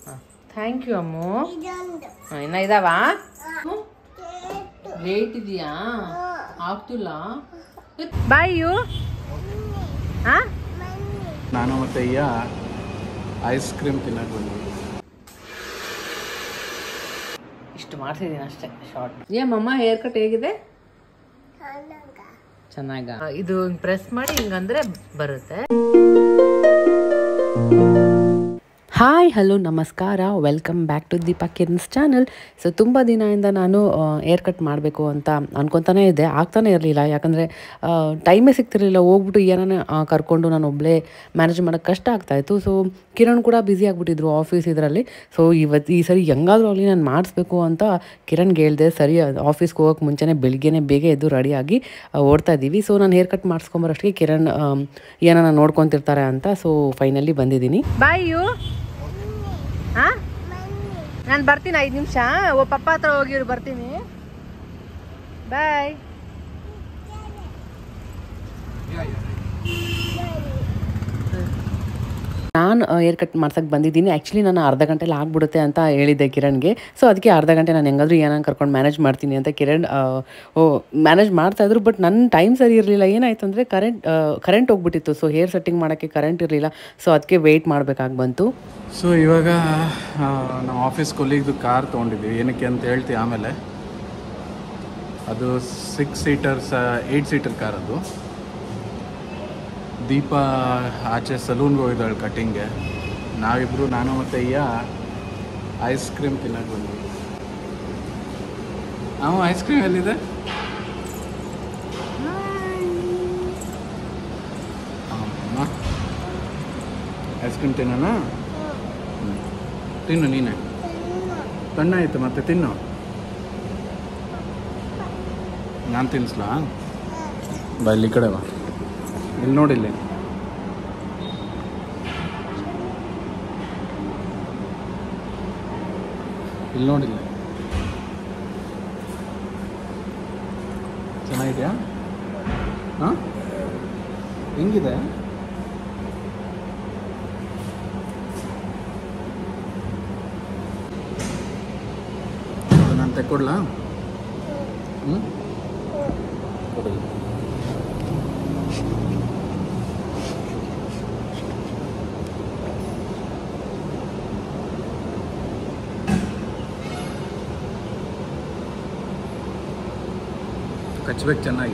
Thank you ಅಮ್ಮು ಇದೊಂದು ಹಾ, ಇನ್ನ ಇದಾವ ಲೇಟ್ ಇದೆಯಾ ಆಗ್ತಿಲ್ಲ ಬಾಯ್ ಯು ಹಾ ನಾನು ಮತ್ತೆ ಅಯ್ಯ ಐಸ್ ಕ್ರೀಮ್ ತಿನ್ನಕ್ಕೆ ಬಂದ್ವಿ ಇಷ್ಟು ಮಾಡ್ತಿದ್ದೀನಿ ಅಷ್ಟೇ ಶಾರ್ಟ್ ಏಮಮ್ಮ ಹೇರ್ ಕಟ್ ಹೇಗಿದೆ ಚೆನ್ನಾಗ ಚೆನ್ನಾಗ ಇದು ಪ್ರೆಸ್ ಮಾಡಿ ಹಿಂಗಂದ್ರೆ ಬರುತ್ತೆ ಹಾಯ್ ಹಲೋ ನಮಸ್ಕಾರ welcome back to Deepa Kiran's channel so ತುಂಬ ದಿನದಿಂದ ನಾನು ಏರ್ ಕಟ್ ಮಾಡಬೇಕು ಅಂತ ಅನ್ಕೊತಾನೆ ಇದ್ದೆ ಆಗ್ತಾನೆ ಇರಲಿಲ್ಲ ಯಾಕಂದರೆ ಟೈಮೇ ಸಿಗ್ತಿರಲಿಲ್ಲ ಹೋಗ್ಬಿಟ್ಟು ಏನಾನ ಕರ್ಕೊಂಡು ನಾನು ಒಬ್ಬಳೇ ಮ್ಯಾನೇಜ್ ಮಾಡೋಕ್ಕೆ ಕಷ್ಟ ಆಗ್ತಾಯಿತ್ತು ಸೊ ಕಿರಣ್ ಕೂಡ ಬ್ಯುಸಿ ಆಗಿಬಿಟ್ಟಿದ್ರು ಆಫೀಸ್ ಇದರಲ್ಲಿ ಸೊ ಇವತ್ತು ಈ ಸರಿ ಹೆಂಗಾದ್ರೂ ಆಗಲಿ ನಾನು ಮಾಡಿಸ್ಬೇಕು ಅಂತ ಕಿರಣ್ಗೆ ಹೇಳ್ದೆ ಸರಿ ಆಫೀಸ್ಗೆ ಹೋಗೋಕೆ ಮುಂಚೆನೇ ಬೆಳಿಗ್ಗೆನೇ ಬೇಗ ಎದ್ದು ರೆಡಿಯಾಗಿ ಓಡ್ತಾ ಇದ್ದೀವಿ ಸೊ ನಾನು ಹೇರ್ ಕಟ್ ಮಾಡಿಸ್ಕೊಂಬರೋಷ್ಟಿಗೆ ಕಿರಣ್ ಏನಾನ ನೋಡ್ಕೊತಿರ್ತಾರೆ ಅಂತ ಸೊ ಫೈನಲಿ ಬಂದಿದ್ದೀನಿ ಬಾಯ್ ಯು ಹಾಂ ನಾನು ಬರ್ತೀನಿ ಐದು ನಿಮಿಷ ಓ ಪಪ್ಪ ಹತ್ರ ಹೋಗಿರು ಬರ್ತೀನಿ ಬಾಯ್ ನಾನು ಏರ್ ಕಟ್ ಮಾಡ್ಸಕ್ಕೆ ಬಂದಿದ್ದೀನಿ ಆ್ಯಕ್ಚುಲಿ ನಾನು ಅರ್ಧ ಗಂಟೆಲಿ ಆಗ್ಬಿಡುತ್ತೆ ಅಂತ ಹೇಳಿದ್ದೆ ಕಿರಣ್ಗೆ ಸೊ ಅದಕ್ಕೆ ಅರ್ಧ ಗಂಟೆ ನಾನು ಹೆಂಗಾದ್ರೂ ಏನಾರು ಕರ್ಕೊಂಡು ಮ್ಯಾನೇಜ್ ಮಾಡ್ತೀನಿ ಅಂತ ಕಿರಣ್ ಆ, ಓ ಮ್ಯಾನೇಜ್ ಮಾಡ್ತಾಯಿದ್ರು ಬಟ್ ನನ್ನ ಟೈಮ್ ಸರಿ ಇರಲಿಲ್ಲ ಏನಾಯ್ತು ಅಂದರೆ ಕರೆಂಟ್ ಕರೆಂಟ್ ಹೋಗ್ಬಿಟ್ಟಿತ್ತು ಸೊ ಹೇರ್ ಸೆಟ್ಟಿಂಗ್ ಮಾಡೋಕ್ಕೆ ಕರೆಂಟ್ ಇರಲಿಲ್ಲ ಸೊ ಅದಕ್ಕೆ ವೆಯ್ಟ್ ಮಾಡಬೇಕಾಗಿ ಬಂತು ಸೊ ಇವಾಗ ಆ, ನಮ್ಮ ಆಫೀಸ್ ಕೊಲೀಗ್ದು ಕಾರ್ ತೊಗೊಂಡಿದ್ದೀವಿ ಏನಕ್ಕೆ ಅಂತ ಹೇಳ್ತೀವಿ ಆಮೇಲೆ ಅದು six seaters eight seater car ಅದು ದೀಪ ಆಚೆ ಸಲೂನ್ಗೆ ಹೋಗಿದ್ದಾಳೆ ಕಟ್ಟಿಂಗ್ಗೆ ನಾವಿಬ್ಬರು ನಾನು ಮತ್ತು ಅಯ್ಯ ಐಸ್ ಕ್ರೀಮ್ ತಿನ್ನಕ್ಕೆ ಬಂದ್ವಿ ಅವ ಐಸ್ ಕ್ರೀಮ್ ಎಲ್ಲಿದೆ ಐಸ್ ಕ್ರೀಮ್ ತಿನ್ನೋಣ ಹ್ಮ್. ತಿನ್ನು ನೀನೆ ತಣ್ಣಾಯ್ತು ಮತ್ತೆ ತಿನ್ನು ನಾನು ತಿನ್ನಿಸ್ಲಾ ಬಾ ಇಲ್ಲಿ ಈ ಕಡೆ ಬಾ ಇಲ್ಲಿ ನೋಡಿಲ್ಲಿ ಇಲ್ಲಿ ನೋಡಿಲ್ಲ ಚೆನ್ನಾಗಿದೆಯಾ ಹಾಂ ಹೆಂಗಿದೆ ನಾನು ತೆಕ್ಕೊಡ್ಲಾ ಹ್ಞೂ ಕೊಡಿ ಕಚ್ಬೇಕು ಚೆನ್ನಾಗಿ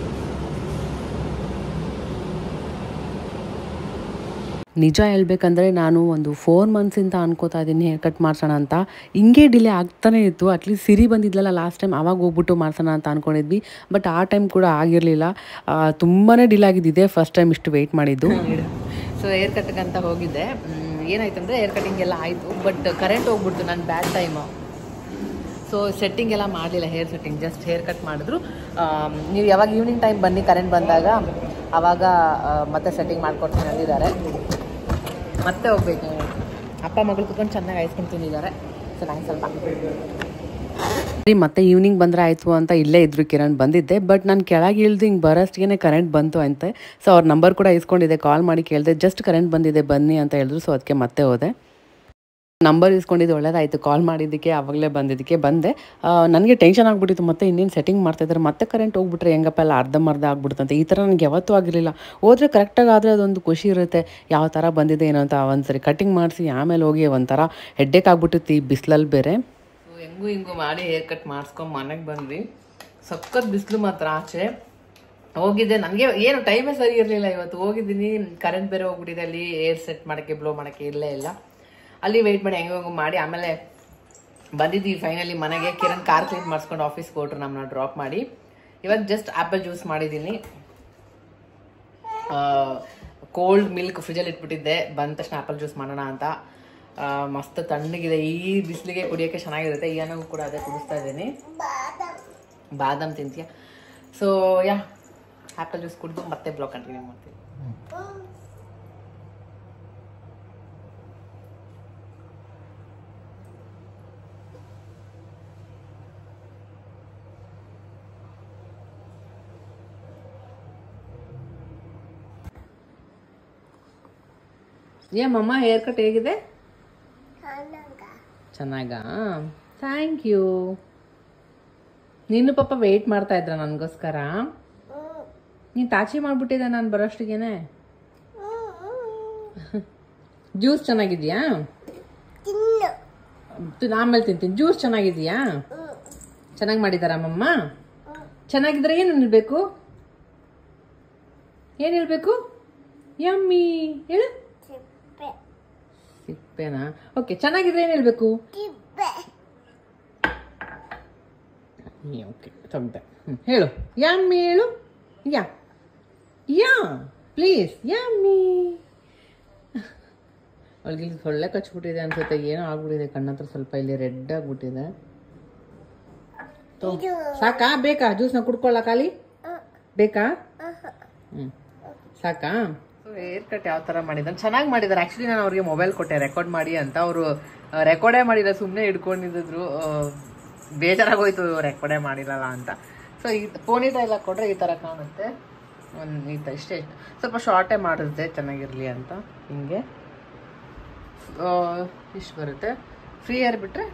ನಿಜ ಹೇಳ್ಬೇಕಂದ್ರೆ ನಾನು ಒಂದು ಫೋರ್ ಮಂತ್ಸಿಂದ ಅನ್ಕೋತಾ ಇದ್ದೀನಿ ಹೇರ್ ಕಟ್ ಮಾಡ್ಸೋಣ ಅಂತ ಹಿಂಗೆ ಡಿಲೇ ಆಗ್ತಾನೆ ಇತ್ತು ಅಟ್ಲೀಸ್ಟ್ ಸಿರಿ ಬಂದಿದ್ಲಲ್ಲ ಲಾಸ್ಟ್ ಟೈಮ್ ಅವಾಗ ಹೋಗ್ಬಿಟ್ಟು ಮಾಡ್ಸೋಣ ಅಂತ ಅನ್ಕೊಂಡಿದ್ವಿ ಬಟ್ ಆ ಟೈಮ್ ಕೂಡ ಆಗಿರಲಿಲ್ಲ ತುಂಬಾ ಡಿಲೇ ಆಗಿದ್ದಿದೆ ಫಸ್ಟ್ ಟೈಮ್ ಇಷ್ಟು ವೆಯ್ಟ್ ಮಾಡಿದ್ದು ಸೊ ಏರ್ ಕಟ್ಗೆ ಅಂತ ಹೋಗಿದ್ದೆ ಏನಾಯ್ತು ಅಂದರೆ ಏರ್ ಕಟಿಂಗ್ ಎಲ್ಲ ಆಯಿತು ಬಟ್ ಕರೆಂಟ್ ಹೋಗ್ಬಿಡ್ತು ನನ್ನ ಬ್ಯಾಡ್ ಟೈಮು ಸೊ ಸೆಟ್ಟಿಂಗ್ ಎಲ್ಲ ಮಾಡಲಿಲ್ಲ hair setting just hair cut ಮಾಡಿದ್ರು ಆಮ್, ನೀವು ಯಾವಾಗ ಈವ್ನಿಂಗ್ ಟೈಮ್ ಬನ್ನಿ ಕರೆಂಟ್ ಬಂದಾಗ ಆವಾಗ ಆ, ಮತ್ತೆ ಸೆಟ್ಟಿಂಗ್ ಮಾಡ್ಕೊಡ್ತೀನಿ ಅಂದಿದ್ದಾರೆ ಮತ್ತೆ ಹೋಗ್ಬೇಕು ಅಪ್ಪ ಮಗಳು ಕುತ್ಕೊಂಡು ಚೆನ್ನಾಗಿ ಐಸ್ ಕ್ರೀಮ್ ತಿಂದಿದ್ದಾರೆ ಸೊ ನಂಗೆ ಸ್ವಲ್ಪ ಸರಿ ಮತ್ತೆ ಈವ್ನಿಂಗ್ ಬಂದರೆ ಆಯಿತು ಅಂತ ಇಲ್ಲೇ ಇದ್ರು ಕಿರಣ್ ಬಂದಿದ್ದೆ ಬಟ್ ನಾನು ಕೆಳಗೆ ಇಳ್ದು ಹಿಂಗೆ ಬರೋಷ್ಟಿಗೆ ಕರೆಂಟ್ ಬಂತು ಅಂತೆ ಸೊ ಅವ್ರ ನಂಬರ್ ಕೂಡ ಇಸ್ಕೊಂಡಿದ್ದೆ ಕಾಲ್ ಮಾಡಿ ಕೇಳಿದೆ ಜಸ್ಟ್ ಕರೆಂಟ್ ಬಂದಿದೆ ಬನ್ನಿ ಅಂತ ಹೇಳಿದ್ರು ಸೊ ಅದಕ್ಕೆ ಮತ್ತೆ ಹೋದೆ ನಂಬರ್ ಇಸ್ಕೊಂಡಿದ್ದು ಒಳ್ಳೇದಾಯಿತು ಕಾಲ್ ಮಾಡಿದ್ದಕ್ಕೆ ಆವಾಗಲೇ ಬಂದಿದ್ದಕ್ಕೆ ಬಂದೆ ನನಗೆ ಟೆನ್ಷನ್ ಆಗ್ಬಿಟ್ಟಿತ್ತು ಮತ್ತೆ ಇನ್ನೇನು ಸೆಟ್ಟಿಂಗ್ ಮಾಡ್ತಾಯಿದ್ದಾರೆ ಮತ್ತೆ ಕರೆಂಟ್ ಹೋಗ್ಬಿಟ್ರೆ ಹೆಂಗಪ್ಪ ಎಲ್ಲ ಅರ್ಧಂಬರ್ಧ ಆಗ್ಬಿಡುತ್ತಂತೆ ಈ ಥರ ನನಗೆ ಯಾವತ್ತೂ ಆಗಿರಲಿಲ್ಲ ಹೋದರೆ ಕರೆಕ್ಟಾಗಿ ಆದರೆ ಅದೊಂದು ಖುಷಿ ಇರುತ್ತೆ ಯಾವ ಥರ ಬಂದಿದೆ ಏನೋ ಅಂತ ಒಂದ್ಸರಿ ಕಟಿಂಗ್ ಮಾಡಿಸಿ ಆಮೇಲೆ ಹೋಗಿ ಒಂಥರ ಹೆಡ್ಡೇಕ್ ಆಗ್ಬಿಟ್ಟಿತ್ತು ಈ ಬಿಸಿಲಲ್ಲಿ ಬೇರೆ ಹೆಂಗೂ ಹಿಂಗೂ ಮಾಡಿ ಹೇರ್ ಕಟ್ ಮಾಡಿಸ್ಕೊಂಡು ಮನೆಗೆ ಬಂದ್ವಿ ಸಖತ್ ಬಿಸಿಲು ಮಾತ್ರ ಆಚೆ ಹೋಗಿದ್ದೆ ನನಗೆ ಏನು ಟೈಮೇ ಸರಿ ಇರಲಿಲ್ಲ ಇವತ್ತು ಹೋಗಿದ್ದೀನಿ ಕರೆಂಟ್ ಬೇರೆ ಹೋಗ್ಬಿಟ್ಟಿದೆ ಅಲ್ಲಿ ಏರ್ ಸೆಟ್ ಮಾಡೋಕ್ಕೆ ಬ್ಲೋ ಮಾಡೋಕ್ಕೆ ಇರಲೇ ಇಲ್ಲ ಅಲ್ಲಿ ವೆಯ್ಟ್ ಮಾಡಿ ಹೆಂಗೆ ಹೆಂಗೆ ಮಾಡಿ ಆಮೇಲೆ ಬಂದಿದ್ದೀವಿ ಫೈನಲಿ ಮನೆಗೆ ಕಿರಣ್ ಕಾರ್ ಕ್ಲೀನ್ ಮಾಡಿಸ್ಕೊಂಡು ಆಫೀಸ್ಗೆ ಕೊಟ್ರು ನಮ್ಮನ್ನ ಡ್ರಾಪ್ ಮಾಡಿ ಇವಾಗ ಜಸ್ಟ್ ಆ್ಯಪಲ್ ಜ್ಯೂಸ್ ಮಾಡಿದ್ದೀನಿ ಕೋಲ್ಡ್ ಮಿಲ್ಕ್ ಫ್ರಿಜಲ್ಲಿ ಇಟ್ಬಿಟ್ಟಿದ್ದೆ ಬಂದ ತಕ್ಷಣ ಆ್ಯಪಲ್ ಜ್ಯೂಸ್ ಮಾಡೋಣ ಅಂತ ಆ, ಮಸ್ತ್ ತಣ್ಣಗಿದೆ ಈ ಬಿಸಿಲಿಗೆ ಕುಡಿಯೋಕ್ಕೆ ಚೆನ್ನಾಗಿರುತ್ತೆ ಈಗನೂ ಕೂಡ ಅದೇ ಕುಡಿಸ್ತಾ ಇದ್ದೀನಿ ಬಾದಾಮ್ ತಿಂತೀಯ ಸೊ ಯಾ ಆ್ಯಪಲ್ ಜ್ಯೂಸ್ ಕುಡಿದು ಮತ್ತೆ ಬ್ಲಾಗ್ ಕಂಟಿನ್ಯೂ ಮಾಡ್ತೀನಿ ಏಮಮ್ಮ ಹೇರ್ ಕಟ್ ಹೇಗಿದೆ ಚೆನ್ನಾಗ ಚೆನ್ನಾಗ ಥ್ಯಾಂಕ್ ಯು ನೀನು ಪಾಪ ವೆಯ್ಟ್ ಮಾಡ್ತಾ ಇದ್ರ ನನಗೋಸ್ಕರ ಹ್ಮ್ ನೀನು ತಾಚಿ ಮಾಡ್ಬಿಟ್ಟಿದ್ದೆ ನಾನು ಬರೋಷ್ಟಿಗೆನೆ ಹ್ಮ್ ಹ್ಮ್ ಜ್ಯೂಸ್ ಚೆನ್ನಾಗಿದ್ಯಾ ತಿನ್ನು ತು- ಆಮೇಲೆ ತಿಂತೀನಿ ಜ್ಯೂಸ್ ಚೆನ್ನಾಗಿದ್ಯಾ ಹ್ಮ್ ಚೆನ್ನಾಗಿ ಮಾಡಿದಾರ ಅಮ್ಮಮ್ಮ ಹ್ಮ್ ಚೆನ್ನಾಗಿದ್ರೆ ಏನು ಹೇಳ್ಬೇಕು ಏನು ಹೇಳ್ಬೇಕು ಯಮ್ಮಿ ಹೇಳು ಸಿಪ್ಪೆ ಸಿಪ್ಪೆನಾ ಓಕೆ ಚೆನ್ನಾಗಿದ್ರೆ ಏನು ಹೇಳ್ಬೇಕು ಸಿಪ್ಪೆ ಓಕೆ ತೊಗೊಂಡೆ ಹ್ಞೂ ಹೇಳು ಯಮ್ಮಿ ಹೇಳು ಯಾ ಯಾ ಪ್ಲೀಸ್ ಯಮ್ಮಿ ಅವಳಿಗೆ ಇಲ್ಲಿ ಸೊಳ್ಳೆ ಕಚ್ಬಿಟ್ಟಿದೆ ಅನ್ಸುತ್ತೆ ಏನೋ ಆಗ್ಬಿಟ್ಟಿದೆ ಕಣ್ಣತ್ರ ಸ್ವಲ್ಪ ಇಲ್ಲಿ ರೆಡ್ ಆಗ್ಬಿಟ್ಟಿದೆ ತೊ. ಇದು ಸಾಕಾ ಬೇಕಾ ಜ್ಯೂಸ್ನ ಕುಡ್ಕೊಳ್ಳ ಖಾಲಿ ಹ್ಮ್ ಬೇಕಾ ಹ್ಮ್ ಹ್ಮ್ ಸಾಕಾ ಹೇರ್ ಕಟ್ ಯಾವ ತರ ಮಾಡಿದ್ದಾರೆ ಚೆನ್ನಾಗಿ ಮಾಡಿದ್ದಾರೆ ಆಕ್ಚುಲಿ ನಾನು ಅವ್ರಿಗೆ ಮೊಬೈಲ್ ಕೊಟ್ಟೆ ರೆಕಾರ್ಡ್ ಮಾಡಿ ಅಂತ ಅವರು ರೆಕಾರ್ಡೇ ಮಾಡಿಲ್ಲ ಸುಮ್ಮನೆ ಹಿಡ್ಕೊಂಡಿದ್ರು ಆ, ಬೇಜಾರಾಗೋಯ್ತು ರೆಕಾರ್ಡೇ ಮಾಡಿರಲ್ಲ ಅಂತ ಸೊ ಈ ಪೋನಿ ಎಲ್ಲ ಕೊಟ್ರೆ ಈ ತರ ಕಾಣುತ್ತೆ ಒಂದು ಈ ತ- ಇಷ್ಟೇ ಸ್ವಲ್ಪ ಶಾರ್ಟೇ ಮಾಡಿರುತ್ತೆ ಚೆನ್ನಾಗಿರ್ಲಿ ಅಂತ ಹಿಂಗೆ ಇಷ್ಟು ಬರುತ್ತೆ ಫ್ರೀ ಏರ್ ಬಿಟ್ರೆ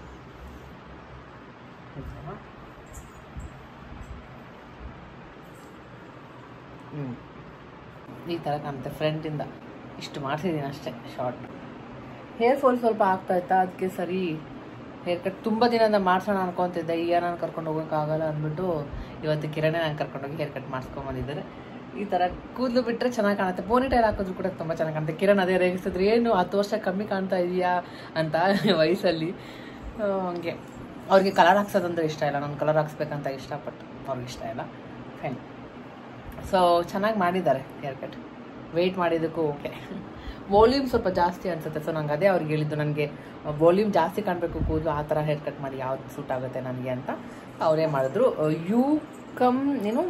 ಹ್ಞೂ ಈ ಥರ ಕಾಣುತ್ತೆ ಫ್ರಂಟಿಂದ ಇಷ್ಟು ಮಾಡ್ಸಿದ್ದೀನಿ ಅಷ್ಟೇ ಶಾರ್ಟ್ ಹೇರ್ ಫಾಲ್ ಸ್ವಲ್ಪ ಆಗ್ತಾ ಇತ್ತಾ ಅದಕ್ಕೆ ಸರಿ ಹೇರ್ ಕಟ್ ತುಂಬ ದಿನದಿಂದ ಮಾಡ್ಸೋಣ ಅನ್ಕೊತಿದ್ದೆ ಈಗ ನಾನು ಕರ್ಕೊಂಡು ಹೋಗೋಕ್ಕಾಗಲ್ಲ ಅಂದ್ಬಿಟ್ಟು ಇವತ್ತು ಕಿರಣೆ ನಾನು ಕರ್ಕೊಂಡೋಗಿ ಹೇರ್ ಕಟ್ ಮಾಡಿಸ್ಕೊಂಬಂದಿದ್ದಾರೆ ಈ ಥರ ಕೂದಲು ಬಿಟ್ಟರೆ ಚೆನ್ನಾಗಿ ಕಾಣುತ್ತೆ ಪೋನಿ ಟೈಲ್ ಹಾಕಿದ್ರು ಕೂಡ ತುಂಬ ಚೆನ್ನಾಗಿ ಕಾಣುತ್ತೆ ಕಿರಣ್ ಅದೇ ರೇಗಿಸಿದ್ರು ಏನು ಹತ್ತು ವರ್ಷ ಕಮ್ಮಿ ಕಾಣ್ತಾ ಇದೆಯಾ ಅಂತ ವಯಸ್ಸಲ್ಲಿ ಆ, ಹಂಗೆ ಅವ್ರಿಗೆ ಕಲರ್ ಹಾಕ್ಸೋದಂದ್ರೆ ಇಷ್ಟ ಇಲ್ಲ ನಾನು ಕಲರ್ ಹಾಕ್ಸ್ಬೇಕಂತ ಇಷ್ಟಪಟ್ಟು ಅವ್ರಿಗೆ ಇಷ್ಟ ಇಲ್ಲ ಫೈನ್ ಸೊ ಚೆನ್ನಾಗಿ ಮಾಡಿದ್ದಾರೆ ಹೇರ್ ಕಟ್ ವೆಯ್ಟ್ ಮಾಡಿದ್ದಕ್ಕೂ ಓಕೆ ವಾಲ್ಯೂಮ್ ಸ್ವಲ್ಪ ಜಾಸ್ತಿ ಅನ್ಸುತ್ತೆ ಸೊ ನಂಗೆ ಅದೇ ಅವ್ರಿಗೆ ಹೇಳಿದ್ದು ನನಗೆ ವಾಲ್ಯೂಮ್ ಜಾಸ್ತಿ ಕಾಣಬೇಕು ಕೂದಲು ಆ ಥರ ಹೇರ್ ಕಟ್ ಮಾಡಿ ಯಾವ್ದು ಸೂಟ್ ಆಗುತ್ತೆ ನನಗೆ ಅಂತ ಅವರೇ ಮಾಡಿದ್ರು ಯು ಕಮ್ ಏನು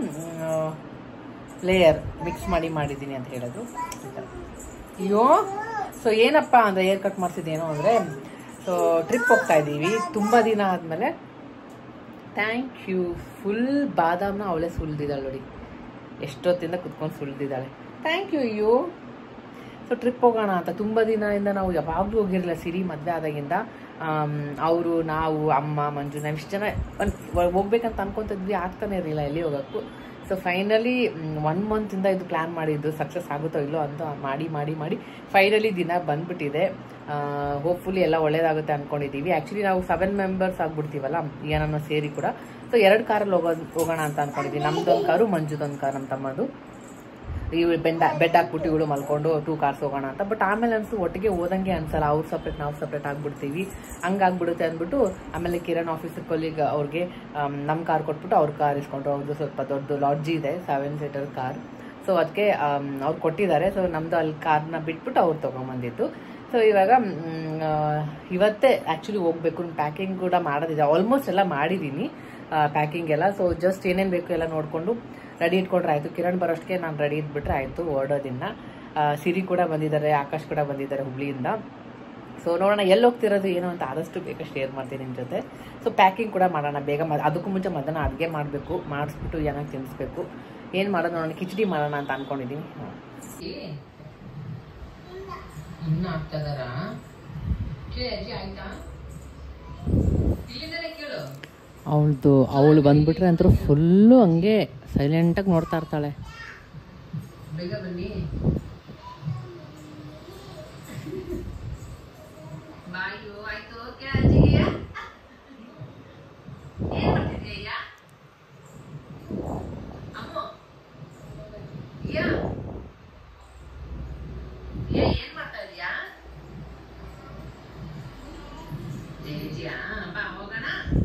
ಲೇಯರ್ ಮಿಕ್ಸ್ ಮಾಡಿ ಮಾಡಿದ್ದೀನಿ ಅಂತ ಹೇಳಿದ್ರು ಈ ಥರ. ಅಯ್ಯೋ ಸೊ ಏನಪ್ಪ ಅಂದರೆ ಹೇರ್ ಕಟ್ ಮಾಡಿಸಿದ್ದೇನು ಅಂದರೆ ಸೊ ಟ್ರಿಪ್ ಹೋಗ್ತಾ ಇದ್ದೀವಿ ತುಂಬ ದಿನ ಆದಮೇಲೆ ಥ್ಯಾಂಕ್ ಯು ಫುಲ್ ಬಾದಾಮ್ನ ಅವಳೇ ಸುಳ್ದಿದ್ದಾಳೆ ನೋಡಿ ಎಷ್ಟೊತ್ತಿಂದ ಕುತ್ಕೊಂಡು ಸುಳ್ದಿದ್ದಾಳೆ ಥ್ಯಾಂಕ್ ಯು ಅಯ್ಯೋ ಸೊ ಟ್ರಿಪ್ ಹೋಗೋಣ ಅಂತ ತುಂಬ ದಿನದಿಂದ ನಾವು ಯಾವಾಗಲೂ ಹೋಗಿರಲಿಲ್ಲ ಸಿರಿ ಮದುವೆ ಆದಾಗಿಂದ ಅವರು ನಾವು ಅಮ್ಮ ಮಂಜು ನಾವು ಇಷ್ಟು ಜನ ಒಂದ್ ಹೋಗ್ಬೇಕಂತ ಅನ್ಕೊಂತಿದ್ವಿ ಆಗ್ತಾನೆ ಇರಲಿಲ್ಲ ಎಲ್ಲಿ ಹೋಗೋಕ್ಕೂ ಸೊ ಫೈನಲಿ ಒನ್ ಮಂತಿಂದ ಇದು ಪ್ಲ್ಯಾನ್ ಮಾಡಿದ್ದು ಸಕ್ಸಸ್ ಆಗುತ್ತೋ ಇಲ್ಲೋ ಅಂತ ಮಾಡಿ ಮಾಡಿ ಮಾಡಿ ಫೈನಲಿ ದಿನ ಬಂದ್ಬಿಟ್ಟಿದೆ ಹೋಪ್ಫುಲಿ ಎಲ್ಲ ಒಳ್ಳೇದಾಗುತ್ತೆ ಅನ್ಕೊಂಡಿದ್ದೀವಿ ಆ್ಯಕ್ಚುಲಿ ನಾವು ಸೆವೆನ್ ಮೆಂಬರ್ಸ್ ಆಗ್ಬಿಡ್ತೀವಲ್ಲ ಏನನ್ನ ಸೇರಿ ಕೂಡ ಸೊ ಎರಡು ಕಾರಲ್ಲಿ ಹೋಗೋ ಹೋಗೋಣ ಅಂತ ಅನ್ಕೊಂಡಿದ್ವಿ ನಮ್ದೊಂದು ಕಾರು ಮಂಜುದೊಂದು ಕಾರ್ ನಮ್ಮ ತಮ್ಮದು ಇವ್ ಬೆಂಡ್ ಬೆಡ್ ಹಾಕ್ಬಿಟ್ಟು ಇವಳು ಮಲ್ಕೊಂಡು ಟೂ ಕಾರ್ಸ್ ಹೋಗೋಣ ಅಂತ ಬಟ್ ಆಮೇಲೆ ಅನ್ಸು ಒಟ್ಟಿಗೆ ಓದಂಗೆ ಅನ್ಸಲ್ಲ ಅವ್ರು ಸಪ್ರೇಟ್ ನಾವು ಸಪ್ರೇಟ್ ಆಗ್ಬಿಡ್ತೀವಿ ಹಂಗಾಗ್ಬಿಡುತ್ತೆ ಅಂದ್ಬಿಟ್ಟು ಆಮೇಲೆ ಕಿರಣ್ ಆಫೀಸರ್ ಕೊಲ್ಲಿಗೆ ಅವ್ರಿಗೆ ನಮ್ಮ ಕಾರ್ ಕೊಟ್ಬಿಟ್ಟು ಅವ್ರ ಕಾರ್ ಇಸ್ಕೊಂಡ್ರು ಅವ್ರದ್ದು ಸ್ವಲ್ಪ ದೊಡ್ಡ ಲಾಡ್ಜಿ ಇದೆ ಸೆವೆನ್ ಸೀಟರ್ ಕಾರ್ ಸೊ ಅದಕ್ಕೆ ಅವ್ರು ಕೊಟ್ಟಿದ್ದಾರೆ ಸೊ ನಮ್ದು ಅಲ್ಲಿ ಕಾರ್ನ ಬಿಟ್ಬಿಟ್ಟು ಅವ್ರು ತೊಗೊಂಬಂದಿದ್ದು ಸೊ ಇವಾಗ ಮ್, ಆ, ಇವತ್ತೇ ಆ್ಯಕ್ಚುಲಿ ಹೋಗ್ಬೇಕು ಪ್ಯಾಕಿಂಗ್ ಕೂಡ ಮಾಡೋದಿದೆ ಆಲ್ಮೋಸ್ಟ್ ಎಲ್ಲ ಮಾಡಿದ್ದೀನಿ ಪ್ಯಾಕಿಂಗ್ ಎಲ್ಲ ಸೊ ಜಸ್ಟ್ ಏನೇನು ಬೇಕು ಎಲ್ಲ ನೋಡಿಕೊಂಡು ರೆಡಿ ಇಟ್ಕೊಂಡ್ರೆ ಆಯಿತು ಕಿರಣ್ ಬರೋಷ್ಟಕ್ಕೆ ನಾನು ರೆಡಿ ಇದ್ಬಿಟ್ರೆ ಆಯಿತು ಹೊರಡೋದಿನ್ನ ಆ, ಸಿರಿ ಕೂಡ ಬಂದಿದ್ದಾರೆ ಆಕಾಶ್ ಕೂಡ ಬಂದಿದ್ದಾರೆ ಹುಬ್ಳಿಯಿಂದ ಸೊ ನೋಡೋಣ ಎಲ್ಲಿ ಹೋಗ್ತಿರೋದು ಏನು ಅಂತ ಆದಷ್ಟು ಬೇಗ ಶೇರ್ ಮಾಡ್ತೀನಿ ನಿಮ್ಮ ಜೊತೆ ಸೊ ಪ್ಯಾಕಿಂಗ್ ಕೂಡ ಮಾಡೋಣ ಬೇಗ ಮ- ಅದಕ್ಕೂ ಮುಂಚೆ ಮಧ್ಯಾಹ್ನ ಅಡುಗೆ ಮಾಡಬೇಕು ಮಾಡಿಸ್ಬಿಟ್ಟು ಏನಾಗಿ ತಿನ್ನಿಸ್ಬೇಕು ಏನು ಮಾಡೋದು ನೋಡೋಣ ಕಿಚಡಿ ಮಾಡೋಣ ಅಂತ ಅನ್ಕೊಂಡಿದ್ದೀನಿ ಇನ್ನ ಆಗ್ತದಾರ ಅವಳದು ಅವಳು ಬಂದ್ಬಿಟ್ರೆ ಅಂತೂ ಫುಲ್ಲು ಹಂಗೆ ಸೈಲೆಂಟಾಗಿ ನೋಡ್ತಾ ಇರ್ತಾಳೆ ಬೇಗ ಬನ್ನಿ ಬಾಯು ಆಯ್ತು ಕ್ಯಾಜಿಯ ಏನ್ ಮಾಡ್ತಿದ್ಯಾ ಅಮ್ಮ ಯಾ ಏ ಏನ್ ಮಾಡ್ತಾ ಇದೀಯಾ ಜೇಜಿಯಾ ಬಾ ಹೋಗೋಣ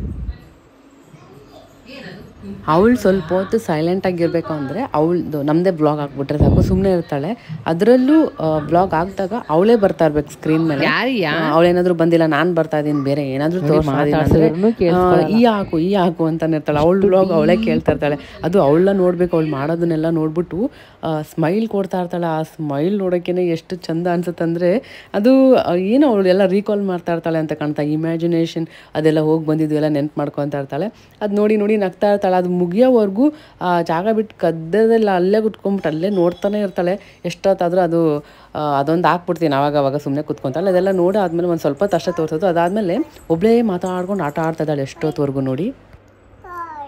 ಏನದು ಅವಳು ಸ್ವಲ್ಪ ಹೊತ್ತು ಸೈಲೆಂಟ್ ಆಗಿರ್ಬೇಕು ಅಂದರೆ ಅವಳದು ನಮ್ಮದೇ ಬ್ಲಾಗ್ ಹಾಕ್ಬಿಟ್ರೆ ಸಾಕು ಸುಮ್ಮನೆ ಇರ್ತಾಳೆ ಅದರಲ್ಲೂ ಬ್ಲಾಗ್ ಹಾಕಿದಾಗ ಅವಳೇ ಬರ್ತಾ ಇರ್ಬೇಕು ಸ್ಕ್ರೀನ್ ಮೇಲೆ ಅವಳೇನಾದ್ರೂ ಬಂದಿಲ್ಲ ನಾನು ಬರ್ತಾ ಇದೀನಿ ಬೇರೆ ಏನಾದ್ರೂ ತೋರಿಸ್ತಾ ಇದೀನಿ ಅಂದ್ರೆ, ಆ, ಈ ಹಾಕು ಈ ಹಾಕು ಅಂತಾನೆ ಇರ್ತಾಳೆ ಅವಳ ಬ್ಲಾಗ್ ಅವಳೇ ಕೇಳ್ತಾ ಇರ್ತಾಳೆ ಅದು ಅವಳನ್ನ ನೋಡ್ಬೇಕು ಅವಳು ಮಾಡೋದನ್ನೆಲ್ಲ ನೋಡ್ಬಿಟ್ಟು ಸ್ಮೈಲ್ ಕೊಡ್ತಾ ಇರ್ತಾಳೆ ಆ ಸ್ಮೈಲ್ ನೋಡೋಕ್ಕೇನೆ ಎಷ್ಟು ಚಂದ ಅನ್ಸುತ್ತಂದ್ರೆ ಅದು ಆ, ಏನೋ ಅವಳು ಎಲ್ಲ ರೀಕಾಲ್ ಮಾಡ್ತಾ ಇರ್ತಾಳೆ ಅಂತ ಕಾಣ್ತಾ ಇಮ್ಯಾಜಿನೇಷನ್ ಅದೆಲ್ಲ ಹೋಗಿ ಬಂದಿದ್ದು ಎಲ್ಲ ನೆನ್ಪು ಮಾಡ್ಕೊತಾ ಇರ್ತಾಳೆ ಅದು ನೋಡಿ ನೋಡಿ ನಗ್ತಾ ಇರ್ತಾಳೆ ಅದು ಮುಗಿಯೋವರೆಗೂ ಆ ಜಾಗ ಬಿಟ್ಟು ಕದ್ದದೆಲ್ಲ ಅಲ್ಲೇ ಕುತ್ಕೊಂಡ್ಬಿಟ್ಟು ಅಲ್ಲೇ ನೋಡ್ತಾನೆ ಇರ್ತಾಳೆ ಎಷ್ಟೊತ್ತಾದರೂ ಅದು ಆ, ಅದೊಂದು ಹಾಕ್ಬಿಡ್ತೀನಿ ಆವಾಗ ಅವಾಗ ಸುಮ್ಮನೆ ಕುತ್ಕೊಂತಾಳೆ ಅದೆಲ್ಲ ನೋಡಿ ಆದಮೇಲೆ ಒಂದು ಸ್ವಲ್ಪ ಹೊತ್ತು ಅಷ್ಟೇ ತೋರಿಸೋದು ಅದಾದಮೇಲೆ ಒಬ್ಬಳೇ ಮಾತಾಡ್ಕೊಂಡು ಆಟ ಆಡ್ತಾ ಇದ್ದಾಳೆ ಎಷ್ಟೊತ್ತವರೆಗೂ ನೋಡಿ Hi.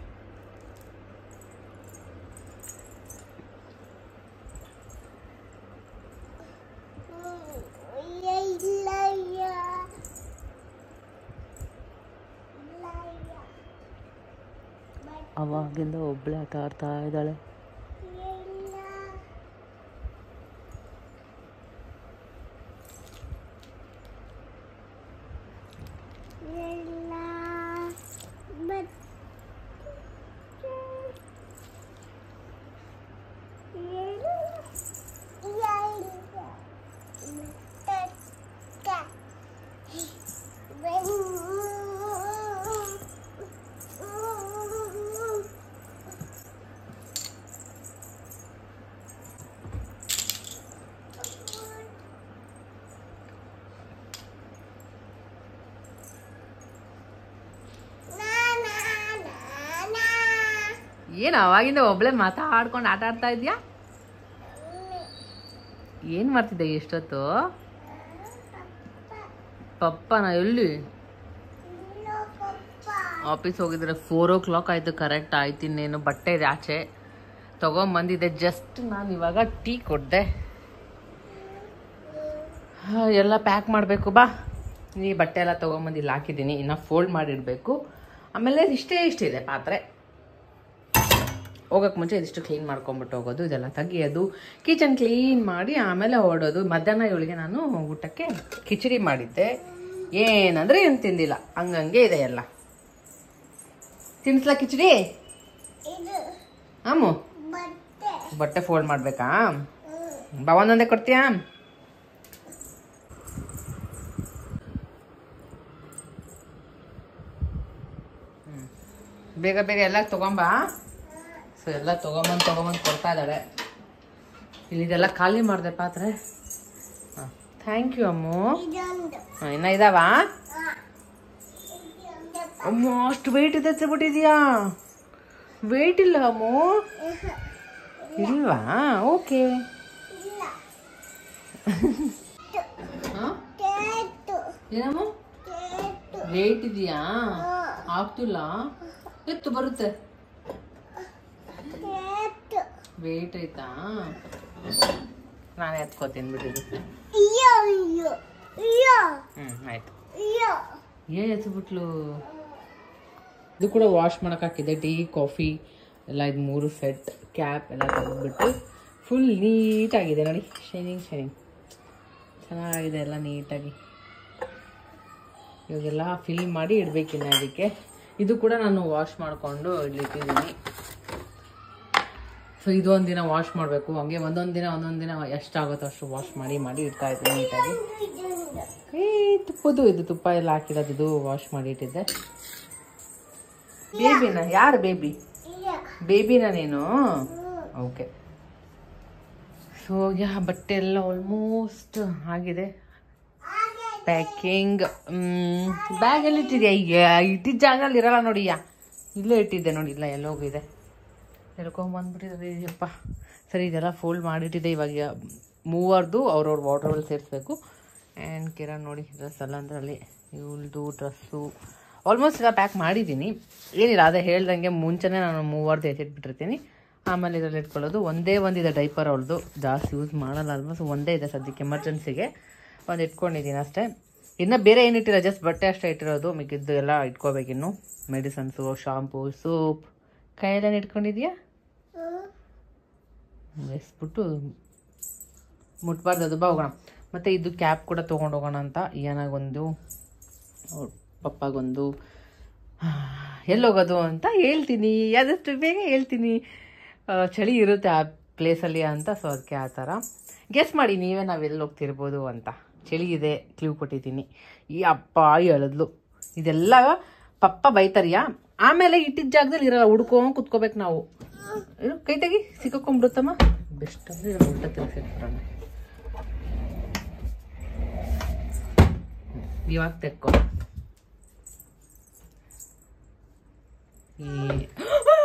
ಅವಾಗಿಂದ ಒಬ್ಬಳೇ ಆಟ ಆಡ್ತಾ ಇದ್ದಾಳೆ ಏನು ಅವಾಗಿಂದ ಒಬ್ಳೆ ಮಾತಾಡ್ಕೊಂಡು ಆಟ ಆಡ್ತಾ ಇದೆಯಾ ಏನು ಮಾಡ್ತಿದ್ದೆ ಎಷ್ಟೊತ್ತು ಪಪ್ಪನ ಎಲ್ಲಿ ಆಫೀಸ್ ಹೋಗಿದ್ರೆ ಫೋರ್ ಓ ಕ್ಲಾಕ್ ಆಯಿತು ಕರೆಕ್ಟ್ ಆಯ್ತು ಇನ್ನೇನು ಬಟ್ಟೆ ಇದೆ ಆಚೆ ತೊಗೊಂಬಂದಿದ್ದೆ ಜಸ್ಟ್ ನಾನು ಇವಾಗ ಟೀ ಕೊಡ್ದೆ ಹಾ, ಎಲ್ಲ ಪ್ಯಾಕ್ ಮಾಡಬೇಕು ಬಾ ಈ ಬಟ್ಟೆ ಎಲ್ಲ ತೊಗೊಂಬಂದು ಇಲ್ಲಿ ಹಾಕಿದ್ದೀನಿ ಇನ್ನು ಫೋಲ್ಡ್ ಮಾಡಿಡಬೇಕು ಆಮೇಲೆ ಇಷ್ಟೇ ಇಷ್ಟಿದೆ ಪಾತ್ರೆ ಹೋಗೋಕೆ ಮುಂಚೆ ಇದಿಷ್ಟು ಕ್ಲೀನ್ ಮಾಡ್ಕೊಂಬಿಟ್ಟು ಹೋಗೋದು ಇದೆಲ್ಲ ತೆಗಿಯೋದು ಕಿಚನ್ ಕ್ಲೀನ್ ಮಾಡಿ ಆಮೇಲೆ ಹೊರಡೋದು ಮಧ್ಯಾಹ್ನ ಇವಳಿಗೆ ನಾನು ಊಟಕ್ಕೆ ಕಿಚಡಿ ಮಾಡಿದ್ದೆ ಏನಂದ್ರೆ ಏನು ತಿಂದಿಲ್ಲ ಹಂಗಂಗೆ ಇದೆ ಎಲ್ಲ ತಿನ್ಸ್ಲಾ ಕಿಚಡಿ ಇದು ಆಮು ಬಟ್ಟೆ ಬಟ್ಟೆ ಫೋಲ್ಡ್ ಮಾಡ್ಬೇಕಾ ಬಾ ಒಂದೊಂದೇ ಕೊಡ್ತೀಯಾ ಹ್ಮ್. ಬೇಗ ಬೇಗ ಎಲ್ಲ ತಗೊಂಬಾ ಸೊ ಎಲ್ಲ ತಗೊಂಬಂದು ತಗೊಂಬಂದು ಕೊಡ್ತಾ ಇದ್ದಾಳೆ ಇಲ್ಲಿದೆಲ್ಲ ಖಾಲಿ ಮಾಡಿದೆ ಪಾತ್ರೆ ಹಾಂ ಥ್ಯಾಂಕ್ ಯು ಅಮ್ಮು ಇದೊಂದು ಹಾಂ ಇನ್ನ ಇದಾವಾ ಹಾ. ಇದೊಂದು ಅಮ್ಮ ಅಷ್ಟು ವೆಯ್ಟ್ ಇದೆ ಬಿಟ್ಟಿದ್ಯಾ ವೆಯ್ಟ್ ಇಲ್ಲ ಅಮ್ಮು ಇಲ್ವಾ ಓಕೆ ಇಲ್ಲ ಹಾಂ ಕೇತು ಏನಮ್ಮ ಕೇತು ವೇಟ್ ಇದೆಯಾ ಆಗ್ತಿಲ್ಲ ಎತ್ತು ಬರುತ್ತೆ ಕೇತು ವೇಟ್ ಆಯ್ತಾ ನಾನೇ ಎತ್ಕೋತೀನಿ ಬಿಟ್ಟಿದ್ದು ಅಯ್ಯೋ ಅಯ್ಯೋ ಅಯ್ಯೋ ಹ್ಞೂ ಆಯ್ತು ಅಯ್ಯೋ ಏನು ಎತ್ಬಿಟ್ಲು ಇದು ಕೂಡ ವಾಶ್ ಮಾಡಕ್ ಹಾಕಿದೆ ಟೀ ಕಾಫಿ ಎಲ್ಲ ಇದು ಮೂರು ಸೆಟ್ ಕ್ಯಾಪ್ ಎಲ್ಲ ತೆಗೆದ್ಬಿಟ್ಟು ಫುಲ್ ನೀಟಾಗಿದೆ ನೋಡಿ ಶೈನಿಂಗ್ ಶೈನಿಂಗ್ ಚೆನ್ನಾಗಿದೆ ಎಲ್ಲ ನೀಟಾಗಿ ಇವಾಗೆಲ್ಲ ಫಿಲ್ ಮಾಡಿ ಇಡಬೇಕಿನ್ನ ಅದಕ್ಕೆ ಇದು ಕೂಡ ನಾನು ವಾಶ್ ಮಾಡಿಕೊಂಡು ಇಡ್ಲಿಟ್ಟಿದ್ದೀನಿ ಸೊ ಇದು ಒಂದು ದಿನ ವಾಶ್ ಮಾಡಬೇಕು ಹಂಗೆ ಒಂದೊಂದು ದಿನ ಒಂದೊಂದು ದಿನ ಎಷ್ಟಾಗುತ್ತೋ ಅಷ್ಟು ವಾಶ್ ಮಾಡಿ ಮಾಡಿ ಇಡ್ತಾ ಇದ್ದೀನಿ ನೀಟಾಗಿ ಇದೊಂದು ಏ ತುಪ್ಪದು ಇದು ತುಪ್ಪ ಎಲ್ಲ ಹಾಕಿರೋದು ಇದು ವಾಶ್ ಮಾಡಿ ಇಟ್ಟಿದ್ದೆ ಬೇಬಿನ ಯಾರು ಬೇಬಿ ಇಲ್ಲ ಬೇಬಿನ ನೀನು ಓಕೆ ಸೊ ಯಾ ಬಟ್ಟೆ ಎಲ್ಲ ಆಲ್ಮೋಸ್ಟ್ ಆಗಿದೆ ಪ್ಯಾಕಿಂಗ್ ಬ್ಯಾಗ್ ಎಲ್ಲಿ ಇಟ್ಟಿದ್ಯಾ ಈಗ ಇಟ್ಟಿದ್ದ ಜಾಗದಲ್ಲಿ ಇರಲ್ಲ ನೋಡಿಯಾ ಇಲ್ಲೇ ಇಟ್ಟಿದ್ದೆ ನೋಡಿ ಇಲ್ಲ ಎಲ್ಲೋಗಿದೆ ಎಳ್ಕೊಂಬಂದ್ಬಿಟ್ಟಿದೆ ಇದೆಯಪ್ಪ ಸರಿ ಇದೆಲ್ಲ ಫೋಲ್ಡ್ ಮಾಡಿಟ್ಟಿದೆ ಇವಾಗ ಮೂವರ್ದು ಅವ್ರವ್ರ ವಾಟ್ರಲ್ಲಿ ಸೇರಿಸ್ಬೇಕು ಆ್ಯಂಡ್ ಕಿರಣ್ ನೋಡಿ ಡ್ರೆಸ್ ಎಲ್ಲ ಅದರಲ್ಲಿ ಇವಳ್ದು ಡ್ರೆಸ್ಸು ಆಲ್ಮೋಸ್ಟ್ ಎಲ್ಲ ಪ್ಯಾಕ್ ಮಾಡಿದ್ದೀನಿ ಏನಿಲ್ಲ ಅದೇ ಹೇಳ್ದಂಗೆ ಮುಂಚೆನೇ ನಾನು ಮೂವರ್ದು ಎತ್ತಿಟ್ಬಿಟ್ಟಿರ್ತೀನಿ ಆಮೇಲೆ ಇದರಲ್ಲಿ ಇಟ್ಕೊಳ್ಳೋದು ಒಂದೇ ಒಂದಿದೆ ಡೈಪರ್ ಅವಳದು ಜಾಸ್ತಿ ಯೂಸ್ ಮಾಡಲ್ಲ ಆಲ್ಮೋಸ್ಟ್ ಒಂದೇ ಇದೆ ಸದ್ಯಕ್ಕೆ ಎಮರ್ಜೆನ್ಸಿಗೆ ಒಂದು ಇಟ್ಕೊಂಡಿದ್ದೀನಿ ಅಷ್ಟೇ ಇನ್ನು ಬೇರೆ ಏನಿಟ್ಟಿಲ್ಲ ಜಸ್ಟ್ ಬಟ್ಟೆ ಅಷ್ಟೇ ಇಟ್ಟಿರೋದು ಮಿಕ್ಕಿದ್ದು ಎಲ್ಲ ಇಟ್ಕೋಬೇಕಿನ್ನು ಮೆಡಿಸನ್ಸು ಶಾಂಪೂ ಸೋಪ್ ಕೈಯಲ್ಲೇನು ಇಟ್ಕೊಂಡಿದ್ಯಾ ಎಸ್ಬಿಟ್ಟು ಮುಟ್ಬಾರ್ದು ಅದು ಬಾ ಹೋಗೋಣ ಮತ್ತು ಇದು ಕ್ಯಾಪ್ ಕೂಡ ತೊಗೊಂಡು ಹೋಗೋಣ ಅಂತ ಏನಾಗೊಂದು ಅವ್ರ್ ಪಪ್ಪಗೊಂದು ಎಲ್ಲೋಗೋದು ಅಂತ ಹೇಳ್ತೀನಿ ಆದಷ್ಟು ಬೇಗ ಹೇಳ್ತೀನಿ ಆ, ಚಳಿ ಇರುತ್ತೆ ಆ ಪ್ಲೇಸಲ್ಲಿ ಅಂತ ಸೊ ಅದಕ್ಕೆ ಆ ಥರ ಗೆಸ್ ಮಾಡಿ ನೀವೇ ನಾವು ಎಲ್ಲಿ ಹೋಗ್ತಿರ್ಬೋದು ಅಂತ ಚಳಿ ಇದೆ ಕ್ಲೂ ಕೊಟ್ಟಿದ್ದೀನಿ ಈ ಅಪ್ಪ ಹೇಳಿದ್ಲು ಇದೆಲ್ಲ ಪಪ್ಪ ಬೈತಾರಿಯಾ ಆಮೇಲೆ ಇಟ್ಟಿದ್ದ ಜಾಗದಲ್ಲಿ ಇರಲ್ಲ ಹುಡ್ಕೊಂಡ್ ಕುತ್ಕೋಬೇಕು ನಾವು ಇರು, ಕೈ ತೆಗಿ ಸಿಕ್ಕೊಂಡ್ಬಿಡುತ್ತಮ್ಮ ಬೆಸ್ಟ್ ಅಂದರೆ ಉಲ್ಟ ತಿರ್ಸಿಟ್ಬಿಡೋಣ ಇವಾಗ ತೆಕ್ಕೋ ಈ